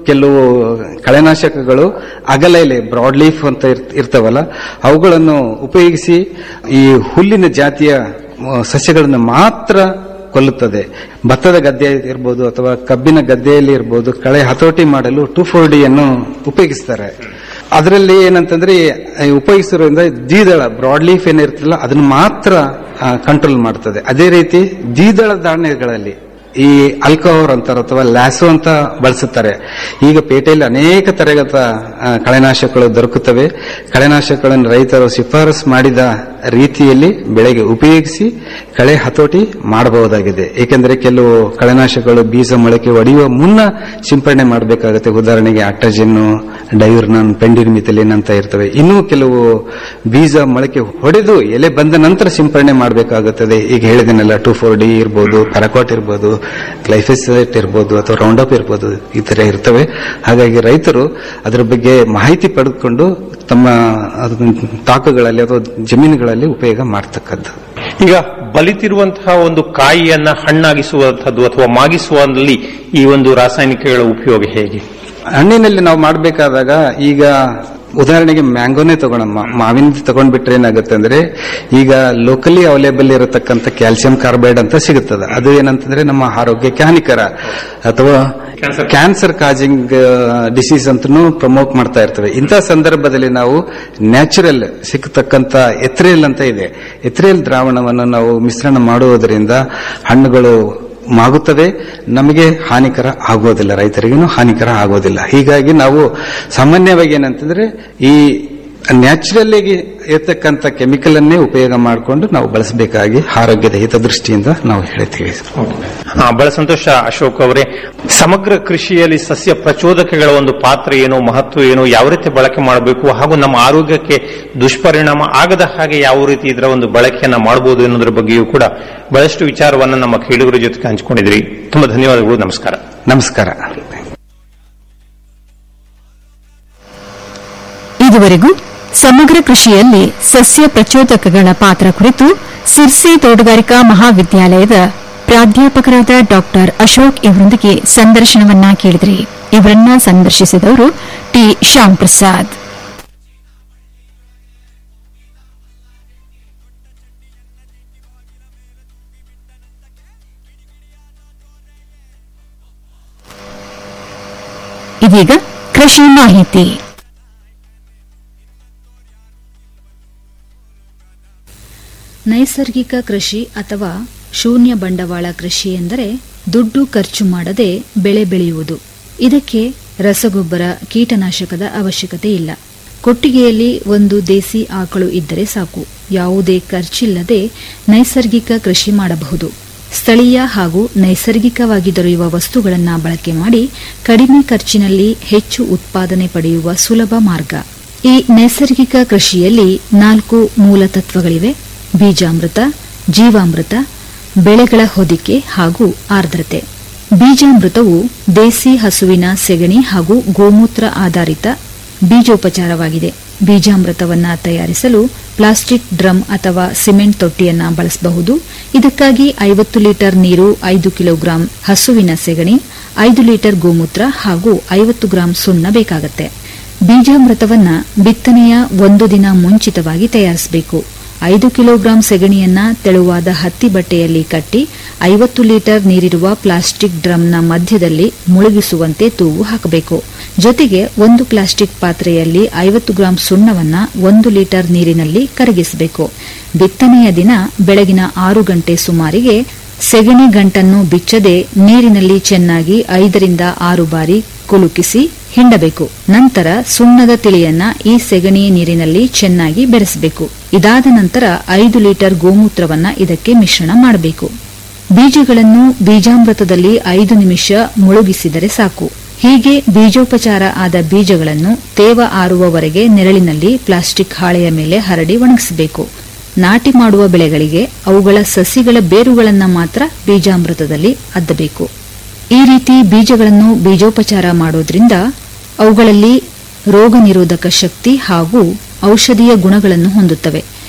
Speaker 6: ಕೆಲವು ಕಳೆನಾಶಕಗಳು ಅಗಲ ಎಲೆ ಬ್ರಾಡ್ ಲೀಫ್ ಅಂತ ಇರ್- ಇರ್ತಾವಲ್ಲ ಅವುಗಳನ್ನು ಉಪಯೋಗಿಸಿ ಈ ಹುಲ್ಲಿನ ಜಾತಿಯ ಆ, ಸಸ್ಯಗಳನ್ನು ಮಾತ್ರ ಕೊಲ್ಲುತ್ತದೆ ಭತ್ತದ ಗದ್ದೆ ಇರ್ಬೋದು ಅಥವಾ ಕಬ್ಬಿನ ಗದ್ದೆಯಲ್ಲಿ ಇರ್ಬೋದು ಕಳೆ ಹತೋಟಿ ಮಾಡಲು ಟೂ ಫೋರ್ ಡಿ ಅನ್ನು ಉಪಯೋಗಿಸ್ತಾರೆ ಅದರಲ್ಲಿ ಏನಂತಂದ್ರೆ ಈ ಉಪಯೋಗಿಸಿರೋದ್ರಿಂದ ದ್ವಿದಳ ಬ್ರಾಡ್ ಲೀಫ್ ಏನಿರ್ತಲ್ಲ ಅದನ್ನು ಮಾತ್ರ ಕಂಟ್ರೋಲ್ ಮಾಡ್ತದೆ ಅದೇ ರೀತಿ ದ್ವಿದಳ ಧಾನ್ಯಗಳಲ್ಲಿ ಈ ಅಲ್ಕೋಹರ್ ಅಂತಾರೆ ಅಥವಾ ಲ್ಯಾಸೋ ಅಂತ ಬಳಸುತ್ತಾರೆ ಈಗ ಪೇಟೆಯಲ್ಲಿ ಅನೇಕ ತರಗತ ಆ, ಕಳೆನಾಶಕಗಳು ದೊರಕುತ್ತವೆ ಕಳೆನಾಶಕಗಳನ್ನು ರೈತರು ಶಿಫಾರಸು ಮಾಡಿದ ರೀತಿಯಲ್ಲಿ ಬೆಳೆಗೆ ಉಪಯೋಗಿಸಿ ಕಳೆ ಹತೋಟಿ ಮಾಡಬಹುದಾಗಿದೆ ಏಕೆಂದರೆ ಕೆಲವು ಕಳೆನಾಶಕಗಳು ಬೀಜ ಮೊಳಕೆ ಒಡೆಯುವ ಮುನ್ನ ಸಿಂಪಡಣೆ ಮಾಡಬೇಕಾಗುತ್ತೆ ಉದಾಹರಣೆಗೆ ಅಟ್ರಜಿನ್ನು ಡೈರ್ನನ್ ಪೆಂಡಿರ್ಮಿಥಲಿನ್ ಅಂತ ಇರ್ತವೆ ಇನ್ನೂ ಕೆಲವು ಬೀಜ ಮೊಳಕೆ ಹೊಡೆದು ಎಲೆ ಬಂದ ನಂತರ ಸಿಂಪಡಣೆ ಮಾಡಬೇಕಾಗುತ್ತದೆ ಈಗ ಹೇಳಿದೆನಲ್ಲ ಟೂ ಫೋರ್ ಡಿ ಇರ್ಬೋದು ಪ್ಯಾರಾಕಾಟ್ ಇರ್ಬೋದು ಗ್ಲೈಫೆಸೈಟ್ ಇರ್ಬೋದು ಅಥವಾ ರೌಂಡಪ್ ಇರ್ಬೋದು ಈ ತರ ಇರ್ತವೆ ಹಾಗಾಗಿ ರೈತರು ಅದರ ಬಗ್ಗೆ ಮಾಹಿತಿ ಪಡೆದುಕೊಂಡು ತಮ್ಮ ಅದನ್ನ ತಾಕುಗಳಲ್ಲಿ ಅಥವಾ ಜಮೀನುಗಳಲ್ಲಿ ಉಪಯೋಗ ಮಾಡ್ತಕ್ಕದ್ದು
Speaker 5: ಈಗ ಬಲಿತಿರುವಂತಹ ಒಂದು ಕಾಯಿಯನ್ನ ಹಣ್ಣಾಗಿಸುವಂತಹದ್ದು ಅಥವಾ ಮಾಗಿಸುವಲ್ಲಿ ಈ ಒಂದು ರಾಸಾಯನಿಕಗಳ ಉಪಯೋಗ ಹೇಗೆ
Speaker 6: ಹಣ್ಣಿನಲ್ಲಿ ನಾವು ಮಾಡಬೇಕಾದಾಗ ಈಗ ಉದಾಹರಣೆಗೆ ಮ್ಯಾಂಗೋನೇ ತಗೋಣ ಮಾವಿನ ತಗೊಂಡ್ಬಿಟ್ರೆ ಏನಾಗುತ್ತೆ ಅಂದ್ರೆ ಈಗ ಲೋಕಲಿ ಅವೈಲೇಬಲ್ ಇರತಕ್ಕಂತ ಕ್ಯಾಲ್ಸಿಯಂ ಕಾರ್ಬೈಡ್ ಅಂತ ಸಿಗುತ್ತದೆ ಅದು ಏನಂತಂದ್ರೆ ನಮ್ಮ ಆರೋಗ್ಯಕ್ಕೆ ಹಾನಿಕರ ಅಥವಾ
Speaker 5: Cancer.
Speaker 6: ಕ್ಯಾನ್ಸರ್ ಕಾಜಿಂಗ್ ಡಿಸೀಸ್ ಅಂತನೂ ಪ್ರಮೋಟ್ ಮಾಡ್ತಾ ಇರ್ತವೆ ಇಂಥ ಸಂದರ್ಭದಲ್ಲಿ ನಾವು ನ್ಯಾಚುರಲ್ ಸಿಕ್ಕತಕ್ಕಂತ ಎಥ್ರೇಲ್ ಅಂತ ಇದೆ ಎಥ್ರೇಲ್ ದ್ರಾವಣವನ್ನು ನಾವು ಮಿಶ್ರಣ ಮಾಡುವುದರಿಂದ ಹಣ್ಣುಗಳು ಮಾಗುತ್ತವೆ ನಮಗೆ ಹಾನಿಕರ ಆಗೋದಿಲ್ಲ ರೈತರಿಗೂ ಹಾನಿಕರ ಆಗೋದಿಲ್ಲ ಹೀಗಾಗಿ ನಾವು ಸಾಮಾನ್ಯವಾಗಿ ಏನಂತಂದ್ರೆ ಈ ನ್ಯಾಚುರಲ್ ಆಗಿ ಇರ್ತಕ್ಕಂಥ ಕೆಮಿಕಲ್ ಅನ್ನೇ ಉಪಯೋಗ ಮಾಡಿಕೊಂಡು ನಾವು ಬಳಸಬೇಕಾಗಿ ಆರೋಗ್ಯದ ಹಿತದೃಷ್ಟಿಯಿಂದ ನಾವು ಹೇಳ್ತೀವಿ
Speaker 5: ಆ, ಬಹಳ ಸಂತೋಷ ಅಶೋಕ್ ಅವರೇ ಸಮಗ್ರ ಕೃಷಿಯಲ್ಲಿ ಸಸ್ಯ ಪ್ರಚೋದಕಗಳ ಒಂದು ಪಾತ್ರ ಏನು ಮಹತ್ವ ಏನು ಯಾವ ರೀತಿ ಬಳಕೆ ಮಾಡಬೇಕು ಹಾಗೂ ನಮ್ಮ ಆರೋಗ್ಯಕ್ಕೆ ದುಷ್ಪರಿಣಾಮ ಆಗದ ಹಾಗೆ ಯಾವ ರೀತಿ ಇದರ ಒಂದು ಬಳಕೆಯನ್ನ ಮಾಡಬಹುದು ಅನ್ನೋದ್ರ ಬಗ್ಗೆಯೂ ಕೂಡ ಬಹಳಷ್ಟು ವಿಚಾರವನ್ನ ನಮ್ಮ ಕೇಳುಗರ ಜೊತೆಗೆ ಹಂಚಿಕೊಂಡಿದ್ರಿ ತುಂಬಾ ಧನ್ಯವಾದಗಳು ನಮಸ್ಕಾರ
Speaker 6: ನಮಸ್ಕಾರ
Speaker 4: ಇದುವರೆಗೂ ಸಮಗ್ರ ಕೃಷಿಯಲ್ಲಿ ಸಸ್ಯ ಪ್ರಚೋದಕಗಳ ಪಾತ್ರ ಕುರಿತು ಸಿರ್ಸಿ ತೋಟಗಾರಿಕಾ ಮಹಾವಿದ್ಯಾಲಯದ ಪ್ರಾಧ್ಯಾಪಕರಾದ ಡಾಕ್ಟರ್ ಅಶೋಕ್ ಇವರೊಂದಿಗೆ ಸಂದರ್ಶನವನ್ನ ಕೇಳಿದ್ರಿ ಇವರನ್ನ ಸಂದರ್ಶಿಸಿದವರು ಟಿ ಶ್ಯಾಮ್ ಪ್ರಸಾದ್ ಇದೀಗ ಕೃಷಿ ಮಾಹಿತಿ
Speaker 3: ನೈಸರ್ಗಿಕ ಕೃಷಿ ಅಥವಾ ಶೂನ್ಯ ಬಂಡವಾಳ ಕೃಷಿ ಎಂದರೆ ದುಡ್ಡು ಖರ್ಚು ಮಾಡದೆ ಬೆಳೆ ಬೆಳೆಯುವುದು ಇದಕ್ಕೆ ರಸಗೊಬ್ಬರ ಕೀಟನಾಶಕದ ಅವಶ್ಯಕತೆ ಇಲ್ಲ ಕೊಟ್ಟಿಗೆಯಲ್ಲಿ ಒಂದು ದೇಸಿ ಆಕಳು ಇದ್ದರೆ ಸಾಕು ಯಾವುದೇ ಖರ್ಚಿಲ್ಲದೆ ನೈಸರ್ಗಿಕ ಕೃಷಿ ಮಾಡಬಹುದು ಸ್ಥಳೀಯ ಹಾಗೂ ನೈಸರ್ಗಿಕವಾಗಿ ದೊರೆಯುವ ವಸ್ತುಗಳನ್ನು ಬಳಕೆ ಮಾಡಿ ಕಡಿಮೆ ಖರ್ಚಿನಲ್ಲಿ ಹೆಚ್ಚು ಉತ್ಪಾದನೆ ಪಡೆಯುವ ಸುಲಭ ಮಾರ್ಗ ಈ ನೈಸರ್ಗಿಕ ಕೃಷಿಯಲ್ಲಿ ನಾಲ್ಕು ಮೂಲ ತತ್ವಗಳಿವೆ ಬೀಜಾಮೃತ ಜೀವಾಮೃತ ಬೆಳೆಗಳ ಹೊದಿಕೆ ಹಾಗೂ ಆರ್ದ್ರತೆ ಬೀಜಾಮೃತವು ದೇಸಿ ಹಸುವಿನ ಸೆಗಣಿ ಹಾಗೂ ಗೋಮೂತ್ರ ಆಧಾರಿತ ಬೀಜೋಪಚಾರವಾಗಿದೆ ಬೀಜಾಮೃತವನ್ನ ತಯಾರಿಸಲು ಪ್ಲಾಸ್ಟಿಕ್ ಡ್ರಮ್ ಅಥವಾ ಸಿಮೆಂಟ್ ತೊಟ್ಟಿಯನ್ನ ಬಳಸಬಹುದು ಇದಕ್ಕಾಗಿ ಐವತ್ತು ಲೀಟರ್ ನೀರು ಐದು ಕಿಲೋಗ್ರಾಂ ಹಸುವಿನ ಸೆಗಣಿ ಐದು ಲೀಟರ್ ಗೋಮೂತ್ರ ಹಾಗೂ ಐವತ್ತು ಗ್ರಾಂ ಸುಣ್ಣ ಬೇಕಾಗುತ್ತೆ ಬೀಜಾಮೃತವನ್ನ ಬಿತ್ತನೆಯ ಒಂದು ದಿನ ಮುಂಚಿತವಾಗಿ ತಯಾರಿಸಬೇಕು ಐದು ಕಿಲೋಗ್ರಾಂ ಸೆಗಣಿಯನ್ನ ತೆಳುವಾದ ಹತ್ತಿ ಬಟ್ಟೆಯಲ್ಲಿ ಕಟ್ಟಿ ಐವತ್ತು ಲೀಟರ್ ನೀರಿರುವ ಪ್ಲಾಸ್ಟಿಕ್ ಡ್ರಮ್ನ ಮಧ್ಯದಲ್ಲಿ ಮುಳುಗಿಸುವಂತೆ ತೂಗು ಹಾಕಬೇಕು ಜೊತೆಗೆ ಒಂದು ಪ್ಲಾಸ್ಟಿಕ್ ಪಾತ್ರೆಯಲ್ಲಿ ಐವತ್ತು ಗ್ರಾಂ ಸುಣ್ಣವನ್ನ ಒಂದು ಲೀಟರ್ ನೀರಿನಲ್ಲಿ ಕರಗಿಸಬೇಕು ಬಿತ್ತನೆಯ ದಿನ ಬೆಳಗಿನ ಆರು ಗಂಟೆ ಸುಮಾರಿಗೆ ಸೆಗಣಿ ಗಂಟನ್ನು ಬಿಚ್ಚದೆ ನೀರಿನಲ್ಲಿ ಚೆನ್ನಾಗಿ ಐದರಿಂದ ಆರು ಬಾರಿ ಕುಲುಕಿಸಿ ಹಿಂಡಬೇಕು ನಂತರ ಸುಣ್ಣದ ತಿಳಿಯನ್ನ ಈ ಸೆಗಣಿ ನೀರಿನಲ್ಲಿ ಚೆನ್ನಾಗಿ ಬೆರೆಸಬೇಕು ಇದಾದ ನಂತರ ಐದು ಲೀಟರ್ ಗೋಮೂತ್ರವನ್ನ ಇದಕ್ಕೆ ಮಿಶ್ರಣ ಮಾಡಬೇಕು ಬೀಜಗಳನ್ನು ಬೀಜಾಮೃತದಲ್ಲಿ ಐದು ನಿಮಿಷ ಮುಳುಗಿಸಿದರೆ ಸಾಕು ಹೀಗೆ ಬೀಜೋಪಚಾರ ಆದ ಬೀಜಗಳನ್ನು ತೇವ ಆರುವವರೆಗೆ ನೆರಳಿನಲ್ಲಿ ಪ್ಲಾಸ್ಟಿಕ್ ಹಾಳೆಯ ಮೇಲೆ ಹರಡಿ ಒಣಗಿಸಬೇಕು ನಾಟಿ ಮಾಡುವ ಬೆಳೆಗಳಿಗೆ ಅವುಗಳ ಸಸಿಗಳ ಬೇರುಗಳನ್ನು ಮಾತ್ರ ಬೀಜಾಮೃತದಲ್ಲಿ ಅದ್ದಬೇಕು ಈ ರೀತಿ ಬೀಜಗಳನ್ನು ಬೀಜೋಪಚಾರ ಮಾಡೋದ್ರಿಂದ ಅವುಗಳಲ್ಲಿ ರೋಗ ನಿರೋಧಕ ಶಕ್ತಿ ಹಾಗೂ ಔಷಧೀಯ ಗುಣಗಳನ್ನು ಹೊಂದುತ್ತವೆ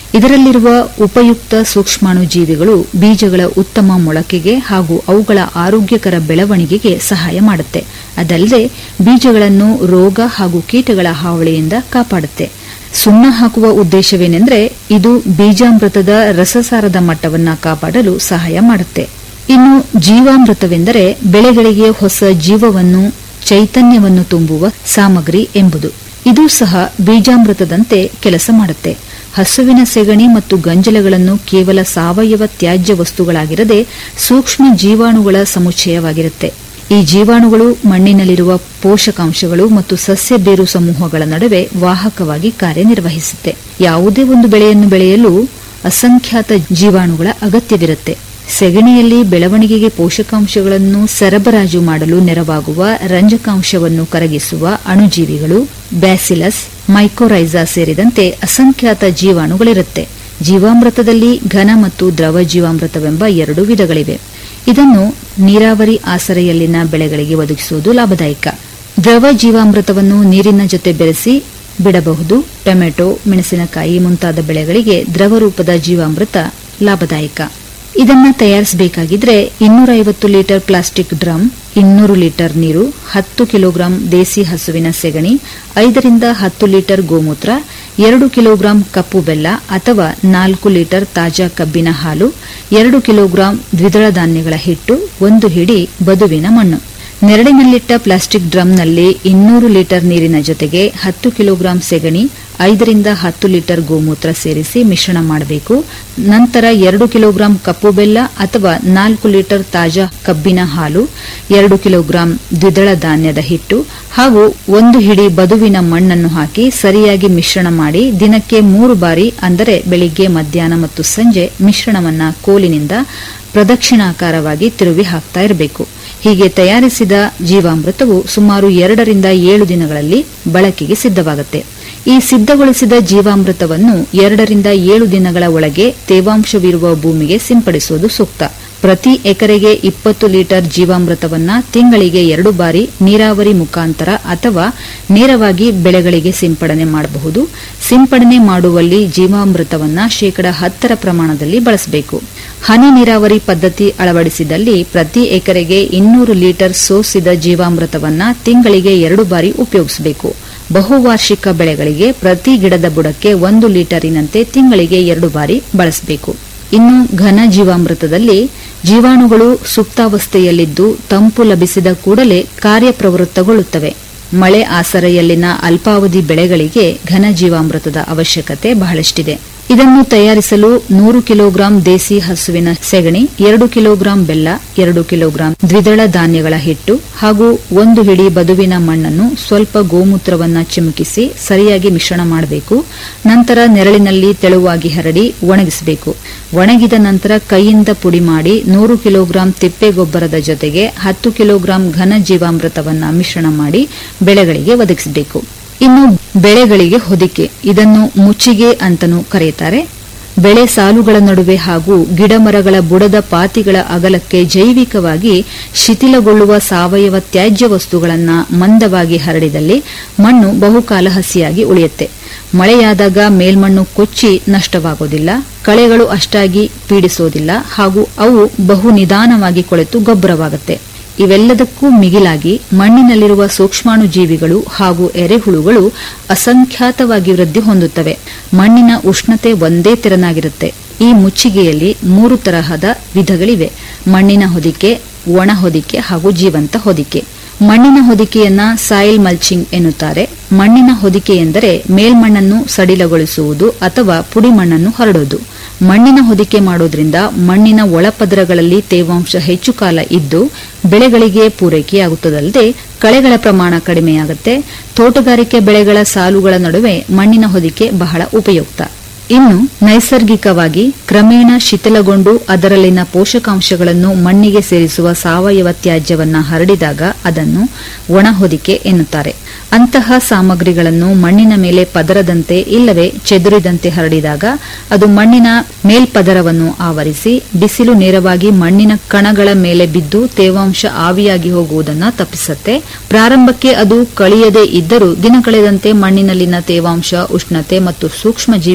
Speaker 3: ಇದರಲ್ಲಿರುವ ಉಪಯುಕ್ತ ಸೂಕ್ಷ್ಮಾಣು ಜೀವಿಗಳು ಬೀಜಗಳ ಉತ್ತಮ ಮೊಳಕೆಗೆ ಹಾಗೂ ಅವುಗಳ ಆರೋಗ್ಯಕರ ಬೆಳವಣಿಗೆಗೆ ಸಹಾಯ ಮಾಡುತ್ತೆ ಅದಲ್ಲದೆ ಬೀಜಗಳನ್ನು ರೋಗ ಹಾಗೂ ಕೀಟಗಳ ಹಾವಳಿಯಿಂದ ಕಾಪಾಡುತ್ತೆ ಸುಣ್ಣ ಹಾಕುವ ಉದ್ದೇಶವೇನೆಂದರೆ ಇದು ಬೀಜಾಮೃತದ ರಸಸಾರದ ಮಟ್ಟವನ್ನು ಕಾಪಾಡಲು ಸಹಾಯ ಮಾಡುತ್ತೆ ಇನ್ನು ಜೀವಾಮೃತವೆಂದರೆ ಬೆಳೆಗಳಿಗೆ ಹೊಸ ಜೀವವನ್ನು ಚೈತನ್ಯವನ್ನು ತುಂಬುವ ಸಾಮಗ್ರಿ ಎಂಬುದು ಇದು ಸಹ ಬೀಜಾಮೃತದಂತೆ ಕೆಲಸ ಮಾಡುತ್ತೆ ಹಸುವಿನ ಸೆಗಣಿ ಮತ್ತು ಗಂಜಲಗಳನ್ನು ಕೇವಲ ಸಾವಯವ ತ್ಯಾಜ್ಯ ವಸ್ತುಗಳಾಗಿರದೆ ಸೂಕ್ಷ್ಮ ಜೀವಾಣುಗಳ ಸಮುಚ್ಚಯವಾಗಿರುತ್ತೆ ಈ ಜೀವಾಣುಗಳು ಮಣ್ಣಿನಲ್ಲಿರುವ ಪೋಷಕಾಂಶಗಳು ಮತ್ತು ಸಸ್ಯ ಬೇರು ಸಮೂಹಗಳ ನಡುವೆ ವಾಹಕವಾಗಿ ಕಾರ್ಯನಿರ್ವಹಿಸುತ್ತೆ ಯಾವುದೇ ಒಂದು ಬೆಳೆಯನ್ನು ಬೆಳೆಯಲು ಅಸಂಖ್ಯಾತ ಜೀವಾಣುಗಳ ಅಗತ್ಯವಿರುತ್ತೆ ಸೆಗಣಿಯಲ್ಲಿ ಬೆಳವಣಿಗೆಗೆ ಪೋಷಕಾಂಶಗಳನ್ನು ಸರಬರಾಜು ಮಾಡಲು ನೆರವಾಗುವ ರಂಜಕಾಂಶವನ್ನು ಕರಗಿಸುವ ಅಣುಜೀವಿಗಳು ಬ್ಯಾಸಿಲಸ್ ಮೈಕೋರೈಸಾ ಸೇರಿದಂತೆ ಅಸಂಖ್ಯಾತ ಜೀವಾಣುಗಳಿರುತ್ತೆ ಜೀವಾಮೃತದಲ್ಲಿ ಘನ ಮತ್ತು ದ್ರವ ಜೀವಾಮೃತವೆಂಬ ಎರಡು ವಿಧಗಳಿವೆ ಇದನ್ನು ನೀರಾವರಿ ಆಸರೆಯಲ್ಲಿನ ಬೆಳೆಗಳಿಗೆ ಒದಗಿಸುವುದು ಲಾಭದಾಯಕ ದ್ರವ ಜೀವಾಮೃತವನ್ನು ನೀರಿನ ಜೊತೆ ಬೆರೆಸಿ ಬಿಡಬಹುದು ಟೊಮೆಟೊ ಮೆಣಸಿನಕಾಯಿ ಮುಂತಾದ ಬೆಳೆಗಳಿಗೆ ದ್ರವ ರೂಪದ ಜೀವಾಮೃತ ಲಾಭದಾಯಕ ಇದನ್ನ ತಯಾರಿಸಬೇಕಾಗಿದ್ರೆ ಇನ್ನೂರ ಐವತ್ತು ಲೀಟರ್ ಪ್ಲಾಸ್ಟಿಕ್ ಡ್ರಮ್ ಇನ್ನೂರು ಲೀಟರ್ ನೀರು ಹತ್ತು ಕಿಲೋಗ್ರಾಂ ದೇಸಿ ಹಸುವಿನ ಸೆಗಣಿ ಐದರಿಂದ ಹತ್ತು ಲೀಟರ್ ಗೋಮೂತ್ರ ಎರಡು ಕಿಲೋಗ್ರಾಂ ಕಪ್ಪು ಬೆಲ್ಲ ಅಥವಾ ನಾಲ್ಕು ಲೀಟರ್ ತಾಜಾ ಕಬ್ಬಿನ ಹಾಲು ಎರಡು ಕಿಲೋಗ್ರಾಂ ದ್ವಿದಳ ಧಾನ್ಯಗಳ ಹಿಟ್ಟು ಒಂದು ಹಿಡಿ ಬದುವಿನ ಮಣ್ಣು ನೆರಳಿನಲ್ಲಿಟ್ಟ ಪ್ಲಾಸ್ಟಿಕ್ ಡ್ರಮ್ನಲ್ಲಿ ಇನ್ನೂರು ಲೀಟರ್ ನೀರಿನ ಜೊತೆಗೆ ಹತ್ತು ಕಿಲೋಗ್ರಾಂ ಸೆಗಣಿ ಐದರಿಂದ ಹತ್ತು ಲೀಟರ್ ಗೋಮೂತ್ರ ಸೇರಿಸಿ ಮಿಶ್ರಣ ಮಾಡಬೇಕು ನಂತರ ಎರಡು ಕಿಲೋಗ್ರಾಂ ಕಪ್ಪು ಬೆಲ್ಲ ಅಥವಾ ನಾಲ್ಕು ಲೀಟರ್ ತಾಜಾ ಕಬ್ಬಿನ ಹಾಲು ಎರಡು ಕಿಲೋಗ್ರಾಂ ದ್ವಿದಳ ಧಾನ್ಯದ ಹಿಟ್ಟು ಹಾಗೂ ಒಂದು ಹಿಡಿ ಬದುವಿನ ಮಣ್ಣನ್ನು ಹಾಕಿ ಸರಿಯಾಗಿ ಮಿಶ್ರಣ ಮಾಡಿ ದಿನಕ್ಕೆ ಮೂರು ಬಾರಿ ಅಂದರೆ ಬೆಳಿಗ್ಗೆ ಮಧ್ಯಾಹ್ನ ಮತ್ತು ಸಂಜೆ ಮಿಶ್ರಣವನ್ನ ಕೋಲಿನಿಂದ ಪ್ರದಕ್ಷಿಣಾಕಾರವಾಗಿ ತಿರುವಿ ಹಾಕ್ತಾ ಇರಬೇಕು ಹೀಗೆ ತಯಾರಿಸಿದ ಜೀವಾಮೃತವು ಸುಮಾರು ಎರಡರಿಂದ ಏಳು ದಿನಗಳಲ್ಲಿ ಬಳಕೆಗೆ ಸಿದ್ಧವಾಗುತ್ತೆ ಈ ಸಿದ್ಧಗೊಳಿಸಿದ ಜೀವಾಮೃತವನ್ನು ಎರಡರಿಂದ ಏಳು ದಿನಗಳ ಒಳಗೆ ತೇವಾಂಶವಿರುವ ಭೂಮಿಗೆ ಸಿಂಪಡಿಸುವುದು ಸೂಕ್ತ ಪ್ರತಿ ಎಕರೆಗೆ ಇಪ್ಪತ್ತು ಲೀಟರ್ ಜೀವಾಮೃತವನ್ನ ತಿಂಗಳಿಗೆ ಎರಡು ಬಾರಿ ನೀರಾವರಿ ಮುಖಾಂತರ ಅಥವಾ ನೇರವಾಗಿ ಬೆಳೆಗಳಿಗೆ ಸಿಂಪಡಣೆ ಮಾಡಬಹುದು ಸಿಂಪಡಣೆ ಮಾಡುವಲ್ಲಿ ಜೀವಾಮೃತವನ್ನ ಶೇಕಡ ಹತ್ತರ ಪ್ರಮಾಣದಲ್ಲಿ ಬಳಸಬೇಕು ಹನಿ ನೀರಾವರಿ ಪದ್ಧತಿ ಅಳವಡಿಸಿದಲ್ಲಿ ಪ್ರತಿ ಎಕರೆಗೆ ಇನ್ನೂರು ಲೀಟರ್ ಸೋಸಿದ ಜೀವಾಮೃತವನ್ನ ತಿಂಗಳಿಗೆ ಎರಡು ಬಾರಿ ಉಪಯೋಗಿಸಬೇಕು ಬಹುವಾರ್ಷಿಕ ಬೆಳೆಗಳಿಗೆ ಪ್ರತಿ ಗಿಡದ ಬುಡಕ್ಕೆ ಒಂದು ಲೀಟರಿನಂತೆ ತಿಂಗಳಿಗೆ ಎರಡು ಬಾರಿ ಬಳಸಬೇಕು ಇನ್ನು ಘನ ಜೀವಾಮೃತದಲ್ಲಿ ಜೀವಾಣುಗಳು ಸುಪ್ತಾವಸ್ಥೆಯಲ್ಲಿದ್ದು ತಂಪು ಲಭಿಸಿದ ಕೂಡಲೇ ಕಾರ್ಯಪ್ರವೃತ್ತಗೊಳ್ಳುತ್ತವೆ ಮಳೆ ಆಸರೆಯಲ್ಲಿನ ಅಲ್ಪಾವಧಿ ಬೆಳೆಗಳಿಗೆ ಘನ ಜೀವಾಮೃತದ ಅವಶ್ಯಕತೆ ಬಹಳಷ್ಟಿದೆ ಇದನ್ನು ತಯಾರಿಸಲು ನೂರು ಕಿಲೋಗ್ರಾಂ ದೇಸಿ ಹಸುವಿನ ಸೆಗಣಿ ಎರಡು ಕಿಲೋಗ್ರಾಂ ಬೆಲ್ಲ ಎರಡು ಕಿಲೋಗ್ರಾಂ ದ್ವಿದಳ ಧಾನ್ಯಗಳ ಹಿಟ್ಟು ಹಾಗೂ ಒಂದು ಹಿಡಿ ಬದುವಿನ ಮಣ್ಣನ್ನು ಸ್ವಲ್ಪ ಗೋಮೂತ್ರವನ್ನ ಚಿಮುಕಿಸಿ ಸರಿಯಾಗಿ ಮಿಶ್ರಣ ಮಾಡಬೇಕು ನಂತರ ನೆರಳಿನಲ್ಲಿ ತೆಳುವಾಗಿ ಹರಡಿ ಒಣಗಿಸಬೇಕು ಒಣಗಿದ ನಂತರ ಕೈಯಿಂದ ಪುಡಿ ಮಾಡಿ ನೂರು ಕಿಲೋಗ್ರಾಂ ತಿಪ್ಪೆ ಗೊಬ್ಬರದ ಜೊತೆಗೆ ಹತ್ತು ಕಿಲೋಗ್ರಾಂ ಘನ ಜೀವಾಮೃತವನ್ನ ಮಿಶ್ರಣ ಮಾಡಿ ಬೆಳೆಗಳಿಗೆ ಒದಗಿಸಬೇಕು ಇನ್ನು ಬೆಳೆಗಳಿಗೆ ಹೊದಿಕೆ ಇದನ್ನು ಮುಚ್ಚಿಗೆ ಅಂತನೂ ಕರೆಯುತ್ತಾರೆ ಬೆಳೆ ಸಾಲುಗಳ ನಡುವೆ ಹಾಗೂ ಗಿಡಮರಗಳ ಬುಡದ ಪಾತಿಗಳ ಅಗಲಕ್ಕೆ ಜೈವಿಕವಾಗಿ ಶಿಥಿಲಗೊಳ್ಳುವ ಸಾವಯವ ತ್ಯಾಜ್ಯ ವಸ್ತುಗಳನ್ನು ಮಂದವಾಗಿ ಹರಡಿದಲ್ಲಿ ಮಣ್ಣು ಬಹುಕಾಲ ಹಸಿಯಾಗಿ ಉಳಿಯುತ್ತೆ ಮಳೆಯಾದಾಗ ಮೇಲ್ಮಣ್ಣು ಕೊಚ್ಚಿ ನಷ್ಟವಾಗೋದಿಲ್ಲ ಕಳೆಗಳು ಅಷ್ಟಾಗಿ ಪೀಡಿಸೋದಿಲ್ಲ ಹಾಗೂ ಅವು ಬಹು ನಿಧಾನವಾಗಿ ಕೊಳೆತು ಗೊಬ್ಬರವಾಗುತ್ತೆ ಇವೆಲ್ಲದಕ್ಕೂ ಮಿಗಿಲಾಗಿ ಮಣ್ಣಿನಲ್ಲಿರುವ ಸೂಕ್ಷ್ಮಾಣು ಜೀವಿಗಳು ಹಾಗೂ ಎರೆಹುಳುಗಳು ಅಸಂಖ್ಯಾತವಾಗಿ ವೃದ್ಧಿ ಹೊಂದುತ್ತವೆ ಮಣ್ಣಿನ ಉಷ್ಣತೆ ಒಂದೇ ತೆರನಾಗಿರುತ್ತೆ ಈ ಮುಚ್ಚಿಗೆಯಲ್ಲಿ ಮೂರು ತರಹದ ವಿಧಗಳಿವೆ ಮಣ್ಣಿನ ಹೊದಿಕೆ ಒಣ ಹೊದಿಕೆ ಹಾಗೂ ಜೀವಂತ ಹೊದಿಕೆ ಮಣ್ಣಿನ ಹೊದಿಕೆಯನ್ನ ಸಾಯಿಲ್ ಮಲ್ಚಿಂಗ್ ಎನ್ನುತ್ತಾರೆ ಮಣ್ಣಿನ ಹೊದಿಕೆ ಎಂದರೆ ಮೇಲ್ಮಣ್ಣನ್ನು ಸಡಿಲಗೊಳಿಸುವುದು ಅಥವಾ ಪುಡಿ ಮಣ್ಣನ್ನು ಹರಡೋದು ಮಣ್ಣಿನ ಹೊದಿಕೆ ಮಾಡೋದ್ರಿಂದ ಮಣ್ಣಿನ ಒಳಪದರಗಳಲ್ಲಿ ತೇವಾಂಶ ಹೆಚ್ಚು ಕಾಲ ಇದ್ದು ಬೆಳೆಗಳಿಗೆ ಪೂರೈಕೆಯಾಗುತ್ತದಲ್ಲದೆ ಕಳೆಗಳ ಪ್ರಮಾಣ ಕಡಿಮೆಯಾಗುತ್ತೆ ತೋಟಗಾರಿಕೆ ಬೆಳೆಗಳ ಸಾಲುಗಳ ನಡುವೆ ಮಣ್ಣಿನ ಹೊದಿಕೆ ಬಹಳ ಉಪಯುಕ್ತ ಇನ್ನು ನೈಸರ್ಗಿಕವಾಗಿ ಕ್ರಮೇಣ ಶಿಥಿಲಗೊಂಡು ಅದರಲ್ಲಿನ ಪೋಷಕಾಂಶಗಳನ್ನು ಮಣ್ಣಿಗೆ ಸೇರಿಸುವ ಸಾವಯವ ತ್ಯಾಜ್ಯವನ್ನ ಹರಡಿದಾಗ ಅದನ್ನು ಒಣ ಹೊದಿಕೆ ಎನ್ನುತ್ತಾರೆ ಅಂತಹ ಸಾಮಗ್ರಿಗಳನ್ನು ಮಣ್ಣಿನ ಮೇಲೆ ಪದರದಂತೆ ಇಲ್ಲವೇ ಚೆದುರಿದಂತೆ ಹರಡಿದಾಗ ಅದು ಮಣ್ಣಿನ ಮೇಲ್ಪದರವನ್ನು ಆವರಿಸಿ ಬಿಸಿಲು ನೇರವಾಗಿ ಮಣ್ಣಿನ ಕಣಗಳ ಮೇಲೆ ಬಿದ್ದು ತೇವಾಂಶ ಆವಿಯಾಗಿ ಹೋಗುವುದನ್ನು ತಪ್ಪಿಸುತ್ತೆ ಪ್ರಾರಂಭಕ್ಕೆ ಅದು ಕಳಿಯದೇ ಇದ್ದರೂ ದಿನ ಕಳೆದಂತೆ ಮಣ್ಣಿನಲ್ಲಿನ ತೇವಾಂಶ ಉಷ್ಣತೆ ಮತ್ತು ಸೂಕ್ಷ್ಮ ಜೀವಿಗಳ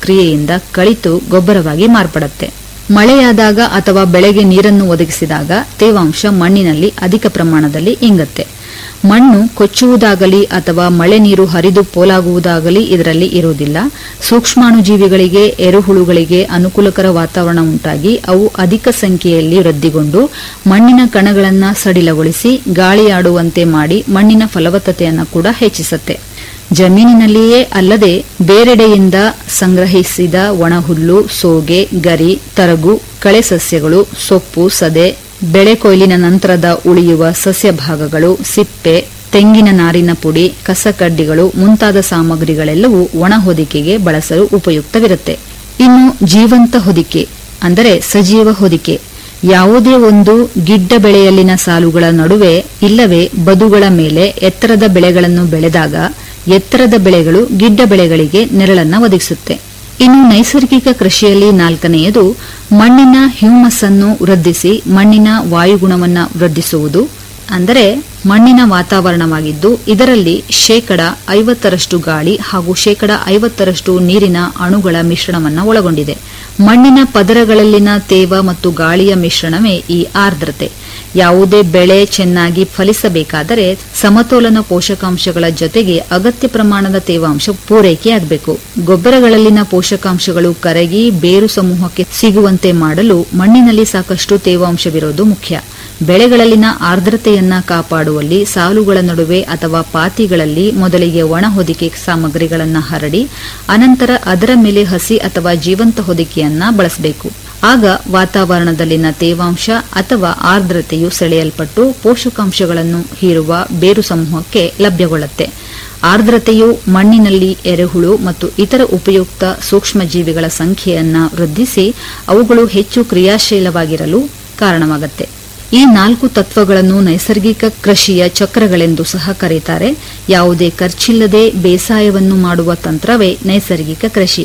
Speaker 3: ಕ್ರಿಯೆಯಿಂದ ಕಳಿತು ಗೊಬ್ಬರವಾಗಿ ಮಾರ್ಪಡುತ್ತೆ ಮಳೆಯಾದಾಗ ಅಥವಾ ಬೆಳೆಗೆ ನೀರನ್ನು ಒದಗಿಸಿದಾಗ ತೇವಾಂಶ ಮಣ್ಣಿನಲ್ಲಿ ಅಧಿಕ ಪ್ರಮಾಣದಲ್ಲಿ ಇಂಗತ್ತೆ ಮಣ್ಣು ಕೊಚ್ಚುವುದಾಗಲಿ ಅಥವಾ ಮಳೆ ನೀರು ಹರಿದು ಪೋಲಾಗುವುದಾಗಲಿ ಇದರಲ್ಲಿ ಇರುವುದಿಲ್ಲ ಸೂಕ್ಷ್ಮಾಣುಜೀವಿಗಳಿಗೆ ಎರೆಹುಳುಗಳಿಗೆ ಅನುಕೂಲಕರ ವಾತಾವರಣ ಉಂಟಾಗಿ ಅವು ಅಧಿಕ ಸಂಖ್ಯೆಯಲ್ಲಿ ವೃದ್ಧಿಗೊಂಡು ಮಣ್ಣಿನ ಕಣಗಳನ್ನು ಸಡಿಲಗೊಳಿಸಿ ಗಾಳಿಯಾಡುವಂತೆ ಮಾಡಿ ಮಣ್ಣಿನ ಫಲವತ್ತತೆಯನ್ನು ಕೂಡ ಹೆಚ್ಚಿಸುತ್ತೆ ಜಮೀನಿನಲ್ಲಿಯೇ ಅಲ್ಲದೆ ಬೇರೆಡೆಯಿಂದ ಸಂಗ್ರಹಿಸಿದ ಒಣಹುಲ್ಲು ಸೋಗೆ ಗರಿ ತರಗು ಕಳೆ ಸಸ್ಯಗಳು ಸೊಪ್ಪು ಸದೆ ಬೆಳೆ ಕೊಯ್ಲಿನ ನಂತರದ ಉಳಿಯುವ ಸಸ್ಯ ಭಾಗಗಳು ಸಿಪ್ಪೆ ತೆಂಗಿನ ನಾರಿನ ಪುಡಿ ಕಸಕಡ್ಡಿಗಳು ಮುಂತಾದ ಸಾಮಗ್ರಿಗಳೆಲ್ಲವೂ ಒಣ ಹೊದಿಕೆಗೆ ಬಳಸಲು ಉಪಯುಕ್ತವಿರುತ್ತೆ ಇನ್ನು ಜೀವಂತ ಹೊದಿಕೆ ಅಂದರೆ ಸಜೀವ ಹೊದಿಕೆ ಯಾವುದೇ ಒಂದು ಗಿಡ್ಡ ಬೆಳೆಯಲ್ಲಿನ ಸಾಲುಗಳ ನಡುವೆ ಇಲ್ಲವೇ ಬದುಗಳ ಮೇಲೆ ಎತ್ತರದ ಬೆಳೆಗಳನ್ನು ಬೆಳೆದಾಗ ಎತ್ತರದ ಬೆಳೆಗಳು ಗಿಡ್ಡ ಬೆಳೆಗಳಿಗೆ ನೆರಳನ್ನ ಒದಗಿಸುತ್ತೆ ಇನ್ನು ನೈಸರ್ಗಿಕ ಕೃಷಿಯಲ್ಲಿ ನಾಲ್ಕನೆಯದು ಮಣ್ಣಿನ ಹ್ಯೂಮಸ್ ಅನ್ನು ವೃದ್ಧಿಸಿ ಮಣ್ಣಿನ ವಾಯುಗುಣವನ್ನು ವೃದ್ಧಿಸುವುದು ಅಂದರೆ ಮಣ್ಣಿನ ವಾತಾವರಣವಾಗಿದ್ದು ಇದರಲ್ಲಿ ಶೇಕಡ ಐವತ್ತರಷ್ಟು ಗಾಳಿ ಹಾಗೂ ಶೇಕಡ ಐವತ್ತರಷ್ಟು ನೀರಿನ ಅಣುಗಳ ಮಿಶ್ರಣವನ್ನು ಒಳಗೊಂಡಿದೆ ಮಣ್ಣಿನ ಪದರಗಳಲ್ಲಿನ ತೇವ ಮತ್ತು ಗಾಳಿಯ ಮಿಶ್ರಣವೇ ಈ ಆರ್ದ್ರತೆ ಯಾವುದೇ ಬೆಳೆ ಚೆನ್ನಾಗಿ ಫಲಿಸಬೇಕಾದರೆ ಸಮತೋಲನ ಪೋಷಕಾಂಶಗಳ ಜೊತೆಗೆ ಅಗತ್ಯ ಪ್ರಮಾಣದ ತೇವಾಂಶ ಪೂರೈಕೆಯಾಗಬೇಕು ಗೊಬ್ಬರಗಳಲ್ಲಿನ ಪೋಷಕಾಂಶಗಳು ಕರಗಿ ಬೇರು ಸಮೂಹಕ್ಕೆ ಸಿಗುವಂತೆ ಮಾಡಲು ಮಣ್ಣಿನಲ್ಲಿ ಸಾಕಷ್ಟು ತೇವಾಂಶವಿರೋದು ಮುಖ್ಯ ಬೆಳೆಗಳಲ್ಲಿನ ಆರ್ದ್ರತೆಯನ್ನ ಕಾಪಾಡುವಲ್ಲಿ ಸಾಲುಗಳ ನಡುವೆ ಅಥವಾ ಪಾತಿಗಳಲ್ಲಿ ಮೊದಲಿಗೆ ಒಣ ಹೊದಿಕೆ ಸಾಮಗ್ರಿಗಳನ್ನು ಹರಡಿ ಅನಂತರ ಅದರ ಮೇಲೆ ಹಸಿ ಅಥವಾ ಜೀವಂತ ಹೊದಿಕೆಯನ್ನ ಬಳಸಬೇಕು ಆಗ ವಾತಾವರಣದಲ್ಲಿನ ತೇವಾಂಶ ಅಥವಾ ಆರ್ದ್ರತೆಯು ಸೆಳೆಯಲ್ಪಟ್ಟು ಪೋಷಕಾಂಶಗಳನ್ನು ಹೀರುವ ಬೇರು ಸಮೂಹಕ್ಕೆ ಲಭ್ಯಗೊಳ್ಳುತ್ತೆ ಆರ್ದ್ರತೆಯು ಮಣ್ಣಿನಲ್ಲಿ ಎರೆಹುಳು ಮತ್ತು ಇತರ ಉಪಯುಕ್ತ ಸೂಕ್ಷ್ಮಜೀವಿಗಳ ಸಂಖ್ಯೆಯನ್ನ ವೃದ್ಧಿಸಿ ಅವುಗಳು ಹೆಚ್ಚು ಕ್ರಿಯಾಶೀಲವಾಗಿರಲು ಕಾರಣವಾಗುತ್ತೆ ಈ ನಾಲ್ಕು ತತ್ವಗಳನ್ನು ನೈಸರ್ಗಿಕ ಕೃಷಿಯ ಚಕ್ರಗಳೆಂದು ಸಹ ಕರೆಯುತ್ತಾರೆ ಯಾವುದೇ ಖರ್ಚಿಲ್ಲದೆ ಬೇಸಾಯವನ್ನು ಮಾಡುವ ತಂತ್ರವೇ ನೈಸರ್ಗಿಕ ಕೃಷಿ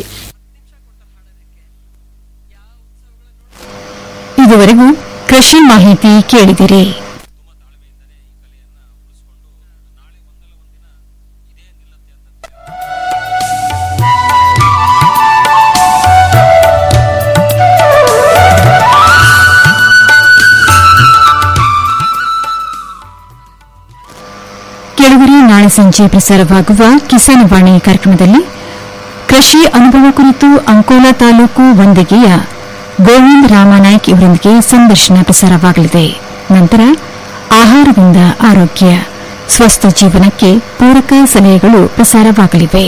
Speaker 4: ಇದುವರೆಗೂ ಕೃಷಿ ಮಾಹಿತಿ ಕೇಳಿದಿರಿ ಕೆಳಗರೆ ನಾಳೆ ಸಂಜೆ ಪ್ರಸಾರವಾಗುವ ಕಿಸಾನ್ ವಾಣಿ ಕಾರ್ಯಕ್ರಮದಲ್ಲಿ ಕೃಷಿ ಅನುಭವ ಕುರಿತು ಅಂಕೋಲಾ ತಾಲೂಕು ಒಂದಿಗೆಯ ಗೋವಿಂದ ರಾಮನಾಯ್ಕ್ ಇವರೊಂದಿಗೆ ಸಂದರ್ಶನ ಪ್ರಸಾರವಾಗಲಿದೆ ನಂತರ ಆಹಾರದಿಂದ ಆರೋಗ್ಯ ಸ್ವಸ್ಥ ಜೀವನಕ್ಕೆ ಪೂರಕ ಸಲಹೆಗಳು ಪ್ರಸಾರವಾಗಲಿವೆ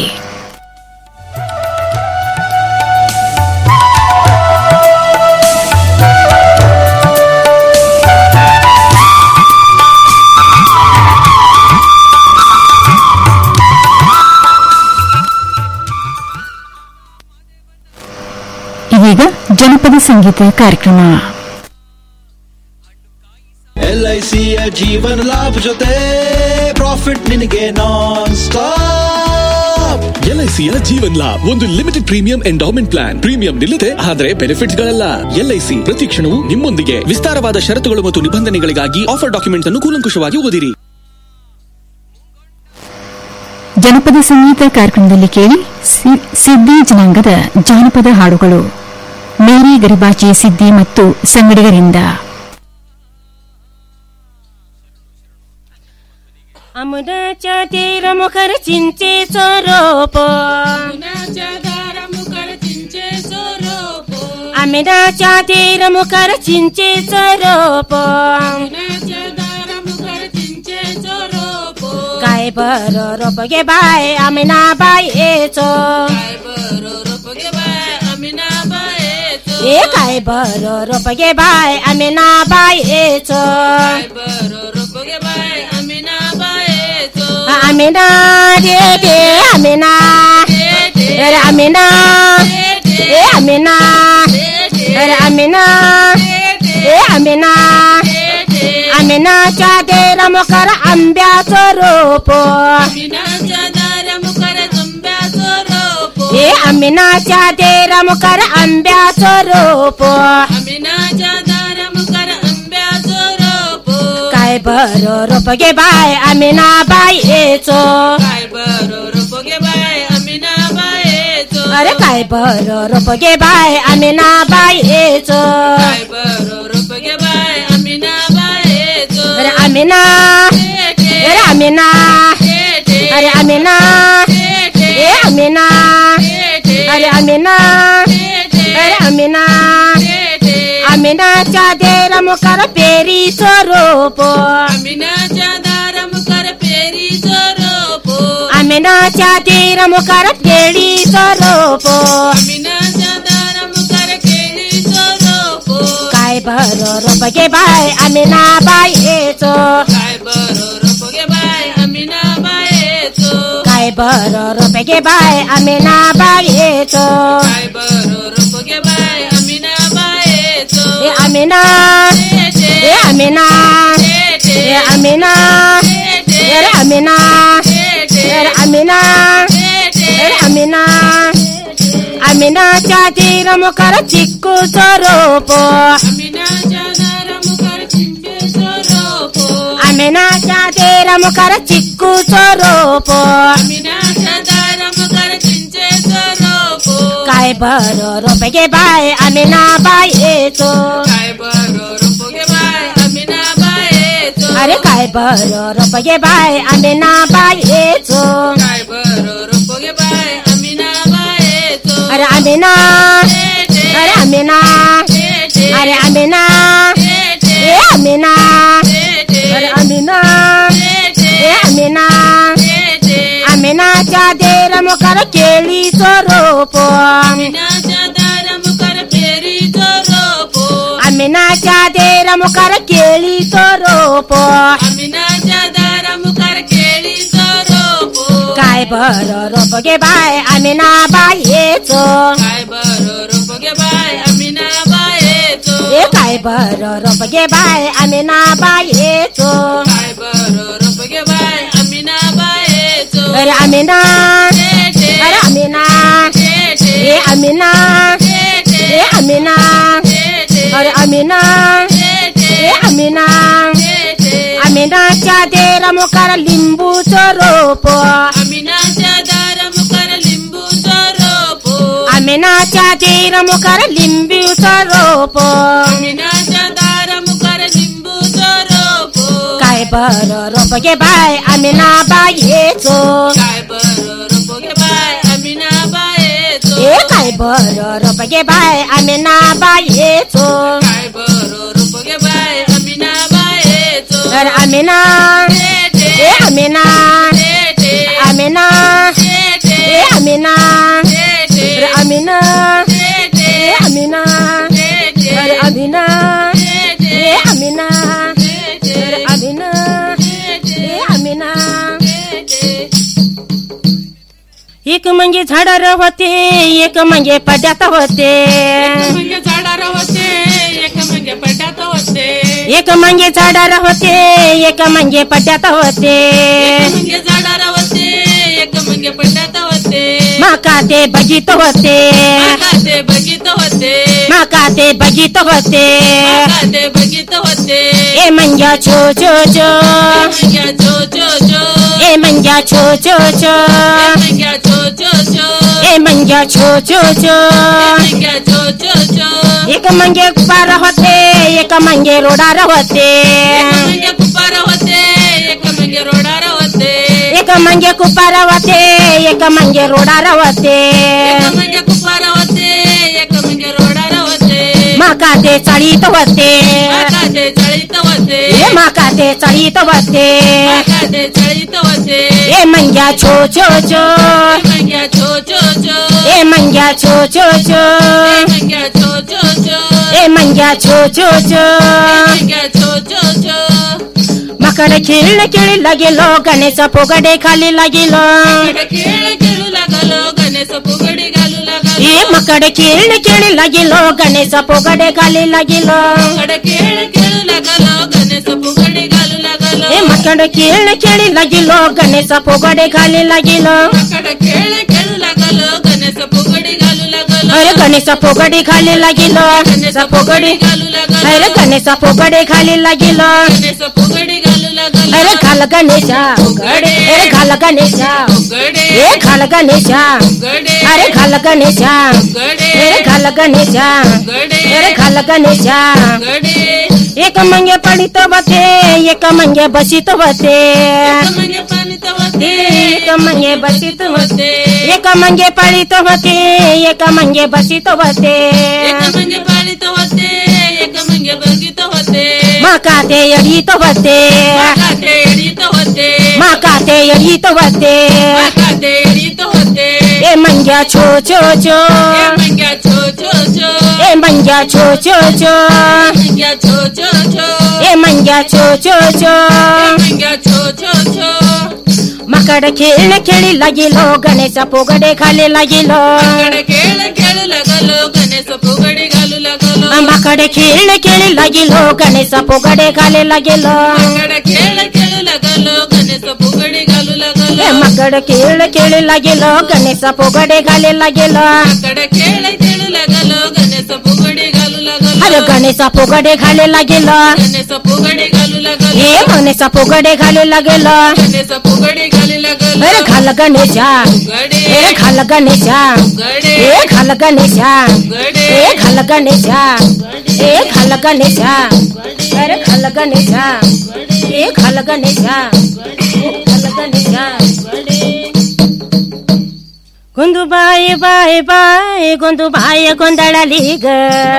Speaker 4: ಇದೀಗ ಜನಪದ ಸಂಗೀತ ಕಾರ್ಯಕ್ರಮ
Speaker 7: ಎಲ್ಐಸಿಯ ಜೀವನ ಲಾಭ ಜೊತೆ ಪ್ರಾಫಿಟ್ ನಿನಗೆ ನಾನ್ ಸ್ಟಾಪ್
Speaker 8: ಎಲ್ಐಸಿಯ ಜೀವನ್ ಲಾಭ್ ಒಂದು limited premium endowment plan premium ನಿಲ್ಲದೆ ಆದರೆ ಬೆನಿಫಿಟ್ಸ್ ಗಳಲ್ಲ ಎಲ್ಐಸಿ ಪ್ರತಿ ಕ್ಷಣವೂ ನಿಮ್ಮೊಂದಿಗೆ ವಿಸ್ತಾರವಾದ ಷರತ್ತುಗಳು ಮತ್ತು ನಿಬಂಧನೆಗಳಿಗಾಗಿ ಆಫರ್ ಡಾಕ್ಯುಮೆಂಟ್ಸ್ ಅನ್ನು ಕೂಲಂಕುಷವಾಗಿ ಓದಿರಿ
Speaker 4: ಜನಪದ ಸಂಗೀತ ಕಾರ್ಯಕ್ರಮದಲ್ಲಿ ಕೇಳಿ ಸಿ- ಸಿದ್ದಿ ಜನಾಂಗದ ಜಾನಪದ ಹಾಡುಗಳು ಮೇರಿ ಗರಿಬಾಚಿ ಸಿದ್ದಿ ಮತ್ತು ಸಂಗಡಿಗರಿಂದ
Speaker 9: अमुदाच्या तेर मुखर चिंचेचं रोप आमिराच्या तेर मुखर चिंचेचं रोप काय बर रोप गे बाय आमिना बायेचो ए काय बर रोप गे बाय आमिना बायेचो आमिना दे दे आमिना अरे आमिना ए आमिना अरे आमिना ए आमिना आमिनाच्या देर मकर आंब्याचं रोप ए आमिनाच्या देर मकर आंब्याचं रोप काय बर रोप गे बाय आमिना बायेचो अरे काय बरं रोप गे बाय आम्ही ना बायेच
Speaker 10: काय बरं रोप घे बाय आम्ही ना बायेचो
Speaker 9: अरे आम्ही ना अरे आम्ही ना अरे आम्ही ना ए आम्ही ना अरे आम्ही ना अरे आम्ही ना आम्ही ना चादर मुकार पेरी स्वरूप
Speaker 10: आमिनाच्या दारम कर पेरीचो रोपो
Speaker 9: आम्ही ना चादर मुकार पेरी स्वरूप
Speaker 10: आमिनाच्या दारम कर केळीचो रोपो
Speaker 9: काय बरं रोप गे बाय आम्ही ना बायेचो
Speaker 10: काय बरं रोप घे बाय आम्ही ना बायेचो
Speaker 9: काय बरं रोप गे बाय आम्ही ना बायेचो
Speaker 10: काय बरं रोप घे बाय आम्ही ना बायेचो
Speaker 9: ए आम्ही ना ए आम्ही ना ए आम्ही ना अरे आम्ही ना अरे आम्ही ना अरे आम्ही ना आम्ही ना चादर मुकार चिक्कू रोप
Speaker 10: आमिनाच्या दारम कर चिंचेचो रोपो
Speaker 9: आम्ही ना चादर मुकार चिक्कू रोप
Speaker 10: आमिनाच्या दारम कर चिंचेचो रोपो
Speaker 9: काय बरं रोप गे बाय आम्ही ना बायेचो
Speaker 10: काय बरं रोप घे बाय आम्ही ना बायेचो
Speaker 9: अरे काय बरं रोप गे बाय आम्ही ना बायेचो
Speaker 10: काय बरं रोप घे बाय आम्ही ना बायेचो
Speaker 9: अरे आम्ही ना अरे आम्ही ना अरे आम्ही ना ए आम्ही ना अरे आम्ही ना ए आम्ही ना आम्ही ना चादर मुकार केळी रोप
Speaker 10: आमिनाच्या दारम कर पेरीचो रोपो
Speaker 9: आम्ही ना चादर मुकार केळी रोप
Speaker 10: आमिनाच्या दारम कर केळीचो रोपो
Speaker 9: काय बरं रोप गे बाय आम्ही ना बायेचो
Speaker 10: काय बरं रोप घे बाय आम्ही ना बायेचो
Speaker 9: ए काय बरं रोप गे बाय आम्ही ना बायेचो
Speaker 10: काय बरं रोप घे बाय आम्ही ना बायेचो
Speaker 9: अरे आम्ही ना अरे आम्ही ना ए आम्ही ना ए आम्ही ना अरे आम्ही ना ए आम्ही ना आम्ही ना चादर मुकार लिंबूचो रोप
Speaker 10: आमिनाच्या दारम कर लिंबूचो रोपो
Speaker 9: आम्ही ना चादर मुकार लिंबूचो रोप
Speaker 10: आमिनाच्या दारम कर लिंबूचो रोपो
Speaker 9: काय बरं रोप गे बाय आम्ही ना बायेचो
Speaker 10: काय बरं रोप घे बाय आम्ही ना बायेचो
Speaker 9: ए काय बरं रोप गे बाय आम्ही ना बायेचो
Speaker 10: काय बरं रोप घे बाय आम्ही ना बायेचो
Speaker 9: अरे आम्ही ना ए आम्ही ना आम्ही ना ए आम्ही ना अरे आम्ही ना ए आम्ही ना अरे आम्ही ना ए आम्ही ना अरे आम्ही ना ए आम्ही ना एक म्हणजे झाडार होते एक म्हणजे पड्यात होते
Speaker 10: म्हणजे झाडार होते एक म्हणजे पड्यात होते
Speaker 9: एक म्हणजे झाडार होते एक म्हणजे पड्यात होते
Speaker 10: म्हणजे झाडार होते एक म्हणजे पड्यात होते
Speaker 9: माका ते बघित होते
Speaker 10: माका ते बघित होते
Speaker 9: माका ते बघित होते
Speaker 10: माका ते बघित होते
Speaker 9: ए मंग्या छो छो छो
Speaker 10: मंग्या छो छो छो
Speaker 9: ए मंग्या छो छो छो
Speaker 10: मंग्या छो छो छो
Speaker 9: ए मंग्या छो छो छो
Speaker 10: मंग्या छो छो छो
Speaker 9: एक मंगे पार होते एक मंगे रोडार होते
Speaker 10: मंग्या कुपार होते एक मंगे रोडार होते
Speaker 9: एक मंगे कुपार होते एक मंगे रोडार होते
Speaker 10: एक मंगे कुपार होते एक मंगे रोडार होते
Speaker 9: माका ते चाळीत होते
Speaker 10: माका ते चळीत होते
Speaker 9: ए माका ते चाळीत होते
Speaker 10: माका ते चळीत होते
Speaker 9: ए मंग्या छो छो छो
Speaker 10: मंग्या छो छो छो
Speaker 9: ए मंग्या छो छो छो
Speaker 10: मंग्या छो छो छो
Speaker 9: ए मंग्या छो छो छो
Speaker 10: मंग्या छो छो छो
Speaker 9: मकर खेळ खेळी लागेलो गणेश पोगडे खाली लागिलो
Speaker 10: खेळ खेळू लागलो गणेश फुगडी घालू लागलो
Speaker 9: ए मकड खेळ खेळी लागिलो गणेश पोगडे खाली लागिलो
Speaker 10: कडे खेळ खेळू लागलो गणेश फुगडी घालू लागलो
Speaker 9: ए मकड खेळ खेळी लागिलो गणेश पोगडे खाली लागिलो
Speaker 10: कडे खेळ खेळू लागलो गणेश फुगडी घालू लागलो
Speaker 9: अरे गणेश पोगडे खाली लागिलो गणेश पोगडे
Speaker 10: घालू लागलो
Speaker 9: अरे गणेश पोगडे खाली लागिलो
Speaker 10: गणेश फुगडी घालू लागलो
Speaker 9: अरे घाल गणेशा अरे घाल गणेशा
Speaker 10: फुगडी
Speaker 9: ए घाल गणेशा
Speaker 10: फुगडी
Speaker 9: अरे घाल गणेश अरे घाल गणेश अरे घाल गणेश एक मंगे पडित बते एक मंगे बसित बते एक मंगे बसित होते एक मंगे पडित होते एक मंगे बसित होते माकाते एडित होते माकाते एडित होते ए मंग्या छो छो छो ए मंग्या छो छो छो ए मंग्या छो छो छो मकड खेळ खेळी लागिलो गणेश पोगडे खाली लागिलो मकडे खेळ खेळी लागिलो गणेश पोगडे खाली लागिलो ए मकड खेळ खेळी लागिलो गणेश पोगडे घाले लागेलो अरे गणेश पोगडे घाले लागेलो हे गणेश पोगडे घाले लागेलो अरे घाल गणेशा ए घाल गणेशा ए घाल गणेशा ए घाल गणेशा ए घाल गणेशा अरे घाल गणेशा ए घाल गणेशा ए घाल गणेशा ಗೊಂದು ಬಾಯಿ ಬಾಯಿ ಬಾಯಿ ಗೊಂದು ಬಾಯ ಗೊಂದಳಲಿ ಗ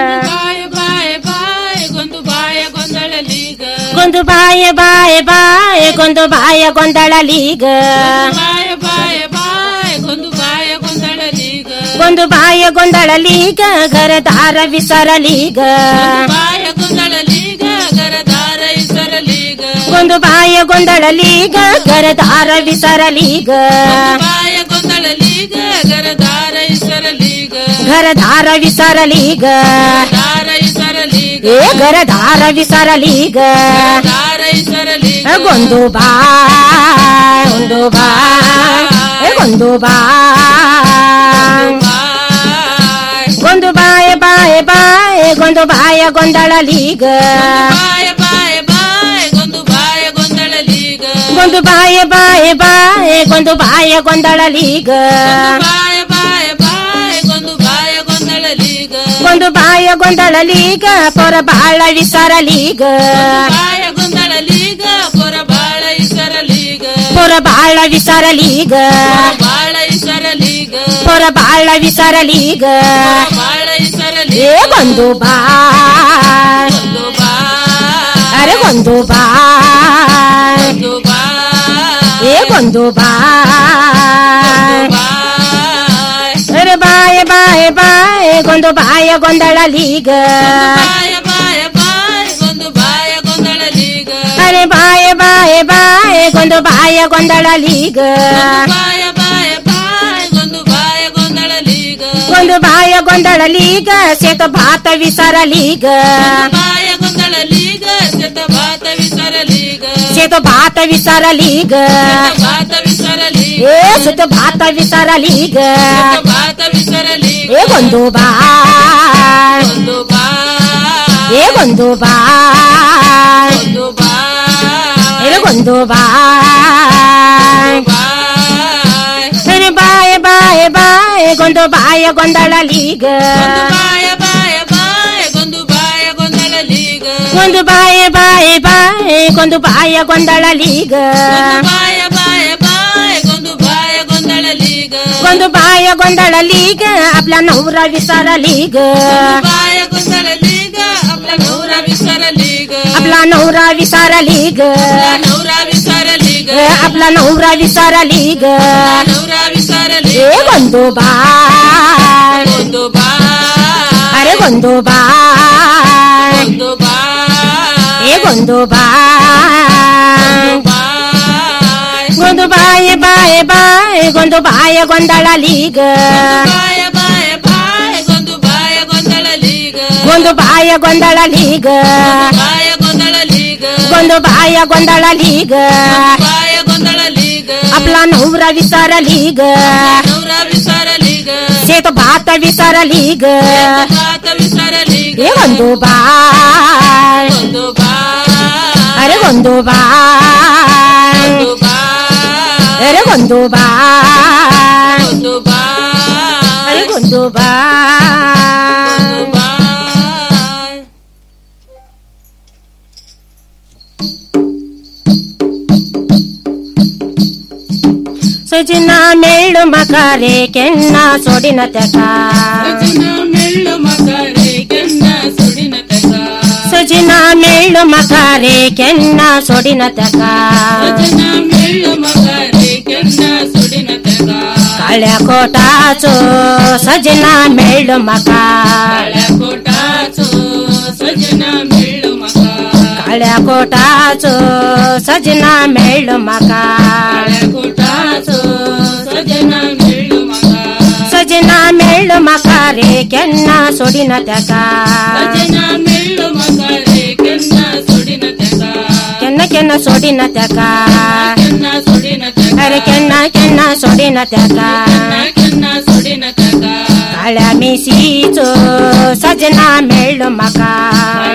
Speaker 9: ಗೊಂದು ಬಾಯ ಬಾಯ ಬಾಯ ಗೊಂದು ಬಾಯ ಗೊಂದಳಲಿ ಗ ಗೊಂದು ಬಾಯ ಗೊಂದಳಲಿ ಗ ಗರದಾರ ವಿಸರಲಿ ಗ ಗೊಂದು ಬಾಯ ಗೊಂದಳಲಿ ಗ ಗರದಾರ ವಿಸರಲಿ ಗ घरधार विसरली ग ए घरधार विसरली ग ಗೊಂದು ಬಾ ಒಂದು ಬಾ ಏ ಗೊಂದು ಬಾ ಗೊಂದು ಬಾಯ ಬಾಯ ಬಾಯ ಗೊಂದು ಬಾಯ ಗೊಂದಳಲಿ ಗ ಗೊಂದು ಬಾಯ ಬಾಯ ಬಾಯ ಗೊಂದು ಬಾಯ ಗೊಂದಳಲಿ ಗ ಗೊಂದು ಬಾಯ ಗೊಂದಳಲಿ ಗ ಪೊರ ಬಾಳ ವಿಸರಲಿ ಗ ಪೊರ ಬಾಳ ವಿಸರಲಿ ಗ ಪೊರ ಬಾಳ ವಿಸರಲಿ ಗ ಏ ಗೊಂದು ಬಾ ಅರೆ ಗೊಂದು ಬಾ ಏ ಗೊಂದು ಬಾ ಅರೆ ಬಾಯ ಬಾಯ ಬಾಯ ಗೊಂದು ಬಾಯ ಗೊಂದಳಲಿ ಗ ಅರೆ ಬಾಯ ಬಾಯ ಬಾಯ ಗೊಂದು ಬಾಯ ಗೊಂದಳಲಿ ಗ ಗೊಂದು ಬಾಯ ಗೊಂದಳಲಿ ಗ ಸೇತ ಭಾತ ವಿಸರಲಿ ಗ ಸೇತ ಭಾತ ವಿಸರಲಿ ಗ ಏ ಸೇತ ಭಾತ ವಿಸರಲಿ ಗ ಏ ಗೊಂದು ಬಾ ಏ ಗೊಂದು ಬಾ ಏ ಗೊಂದು ಬಾ ಅರೆ ಬಾಯ ಬಾಯ ಬಾಯ ಗೊಂದು ಬಾಯ ಗೊಂದಳಲಿ ಗ ಗೊಂದು ಬಾಯ ಬಾಯ ಬಾಯ ಗೊಂದು ಬಾಯ ಗೊಂದಳಲಿ ಗ ಗೊಂದು ಬಾಯ ಗೊಂದಳಲಿ ಗ आपला नवरा विसरली ग आपला नवरा विसरली ग आपला नवरा विसरली ग ए ಗೊಂದು ಬಾ ಅರೆ ಗೊಂದು ಬಾ ಏ ಗೊಂದು ಬಾ ಗೊಂದು ಬಾಯ ಬಾಯ ಬಾಯ ಗೊಂದು ಬಾಯ ಗೊಂದಳಲಿ ಗ ಗೊಂದು ಬಾಯ ಗೊಂದಳಲಿ ಗ ಗೊಂದು ಬಾಯ ಗೊಂದಳಲಿ ಗ आपला नवरा विसरली ग शेत भात विसरली ग ए ಗೊಂದು ಬಾ ಅರೆ ಗೊಂದು ಬಾ ಅರೆ ಗೊಂದು ಬಾ ಸಜಿನ ಮೇಳು ಮಕಾರೆ ಕೆನ್ನ ಸೊಡಿನ ತೆಕ
Speaker 10: ಮೆಳ್ಳು ಮಕರೆ ಕೆನ್ನ ಸುಡಿನ ತಕ
Speaker 9: ಸಜಿನ ಮೇಳು ಮಕಾರೆ ಕೆನ್ನ ಸೊಡಿನ ತೆಕ
Speaker 10: ಸಜನ ಮೆಳ್ಳು ಮಕರೆ ಕೆನ್ನ ಸುಡಿನ ತಕ
Speaker 9: ಕಳ್ಯ ಕೋಟಾಚು ಸಜಿನ ಮೇಳು ಮಕ
Speaker 10: ಕೋಟಾಚು ಸಜನ ಮೆಳ್ಳು ಮಕ
Speaker 9: ಕಳ್ಯ ಕೋಟಾಚು ಸಜಿನ ಮೇಳು ಮಕ
Speaker 10: ಕೋಟಾಚು ಸಜನ ಮೆಳ್ಳು ಮಕ
Speaker 9: ಸಜಿನ ಮೇಳು ಮಕಾರೆ ಕೆನ್ನ ಸೊಡಿನ ತೆಕ
Speaker 10: ಸಜನ ಮೆಳ್ಳು ಮಕರೆ ಕೆನ್ನ ಸುಡಿನ ತಕ
Speaker 9: ಕೆನ್ನ ಕೆನ್ನ ಸೊಡಿನ ತೆಕ
Speaker 10: ಕೆನ್ನ ಸುಡಿನ ತಕ
Speaker 9: ಅರೆ ಕೆನ್ನ ಕೆನ್ನ ಸೊಡಿನ ತೆಕ
Speaker 10: ಕೆನ್ನ ಸುಡಿನ ತಕ
Speaker 9: ಕಳ್ಯ ಮೀಸೀಚು ಸಜನ ಮೇಳು ಮಕ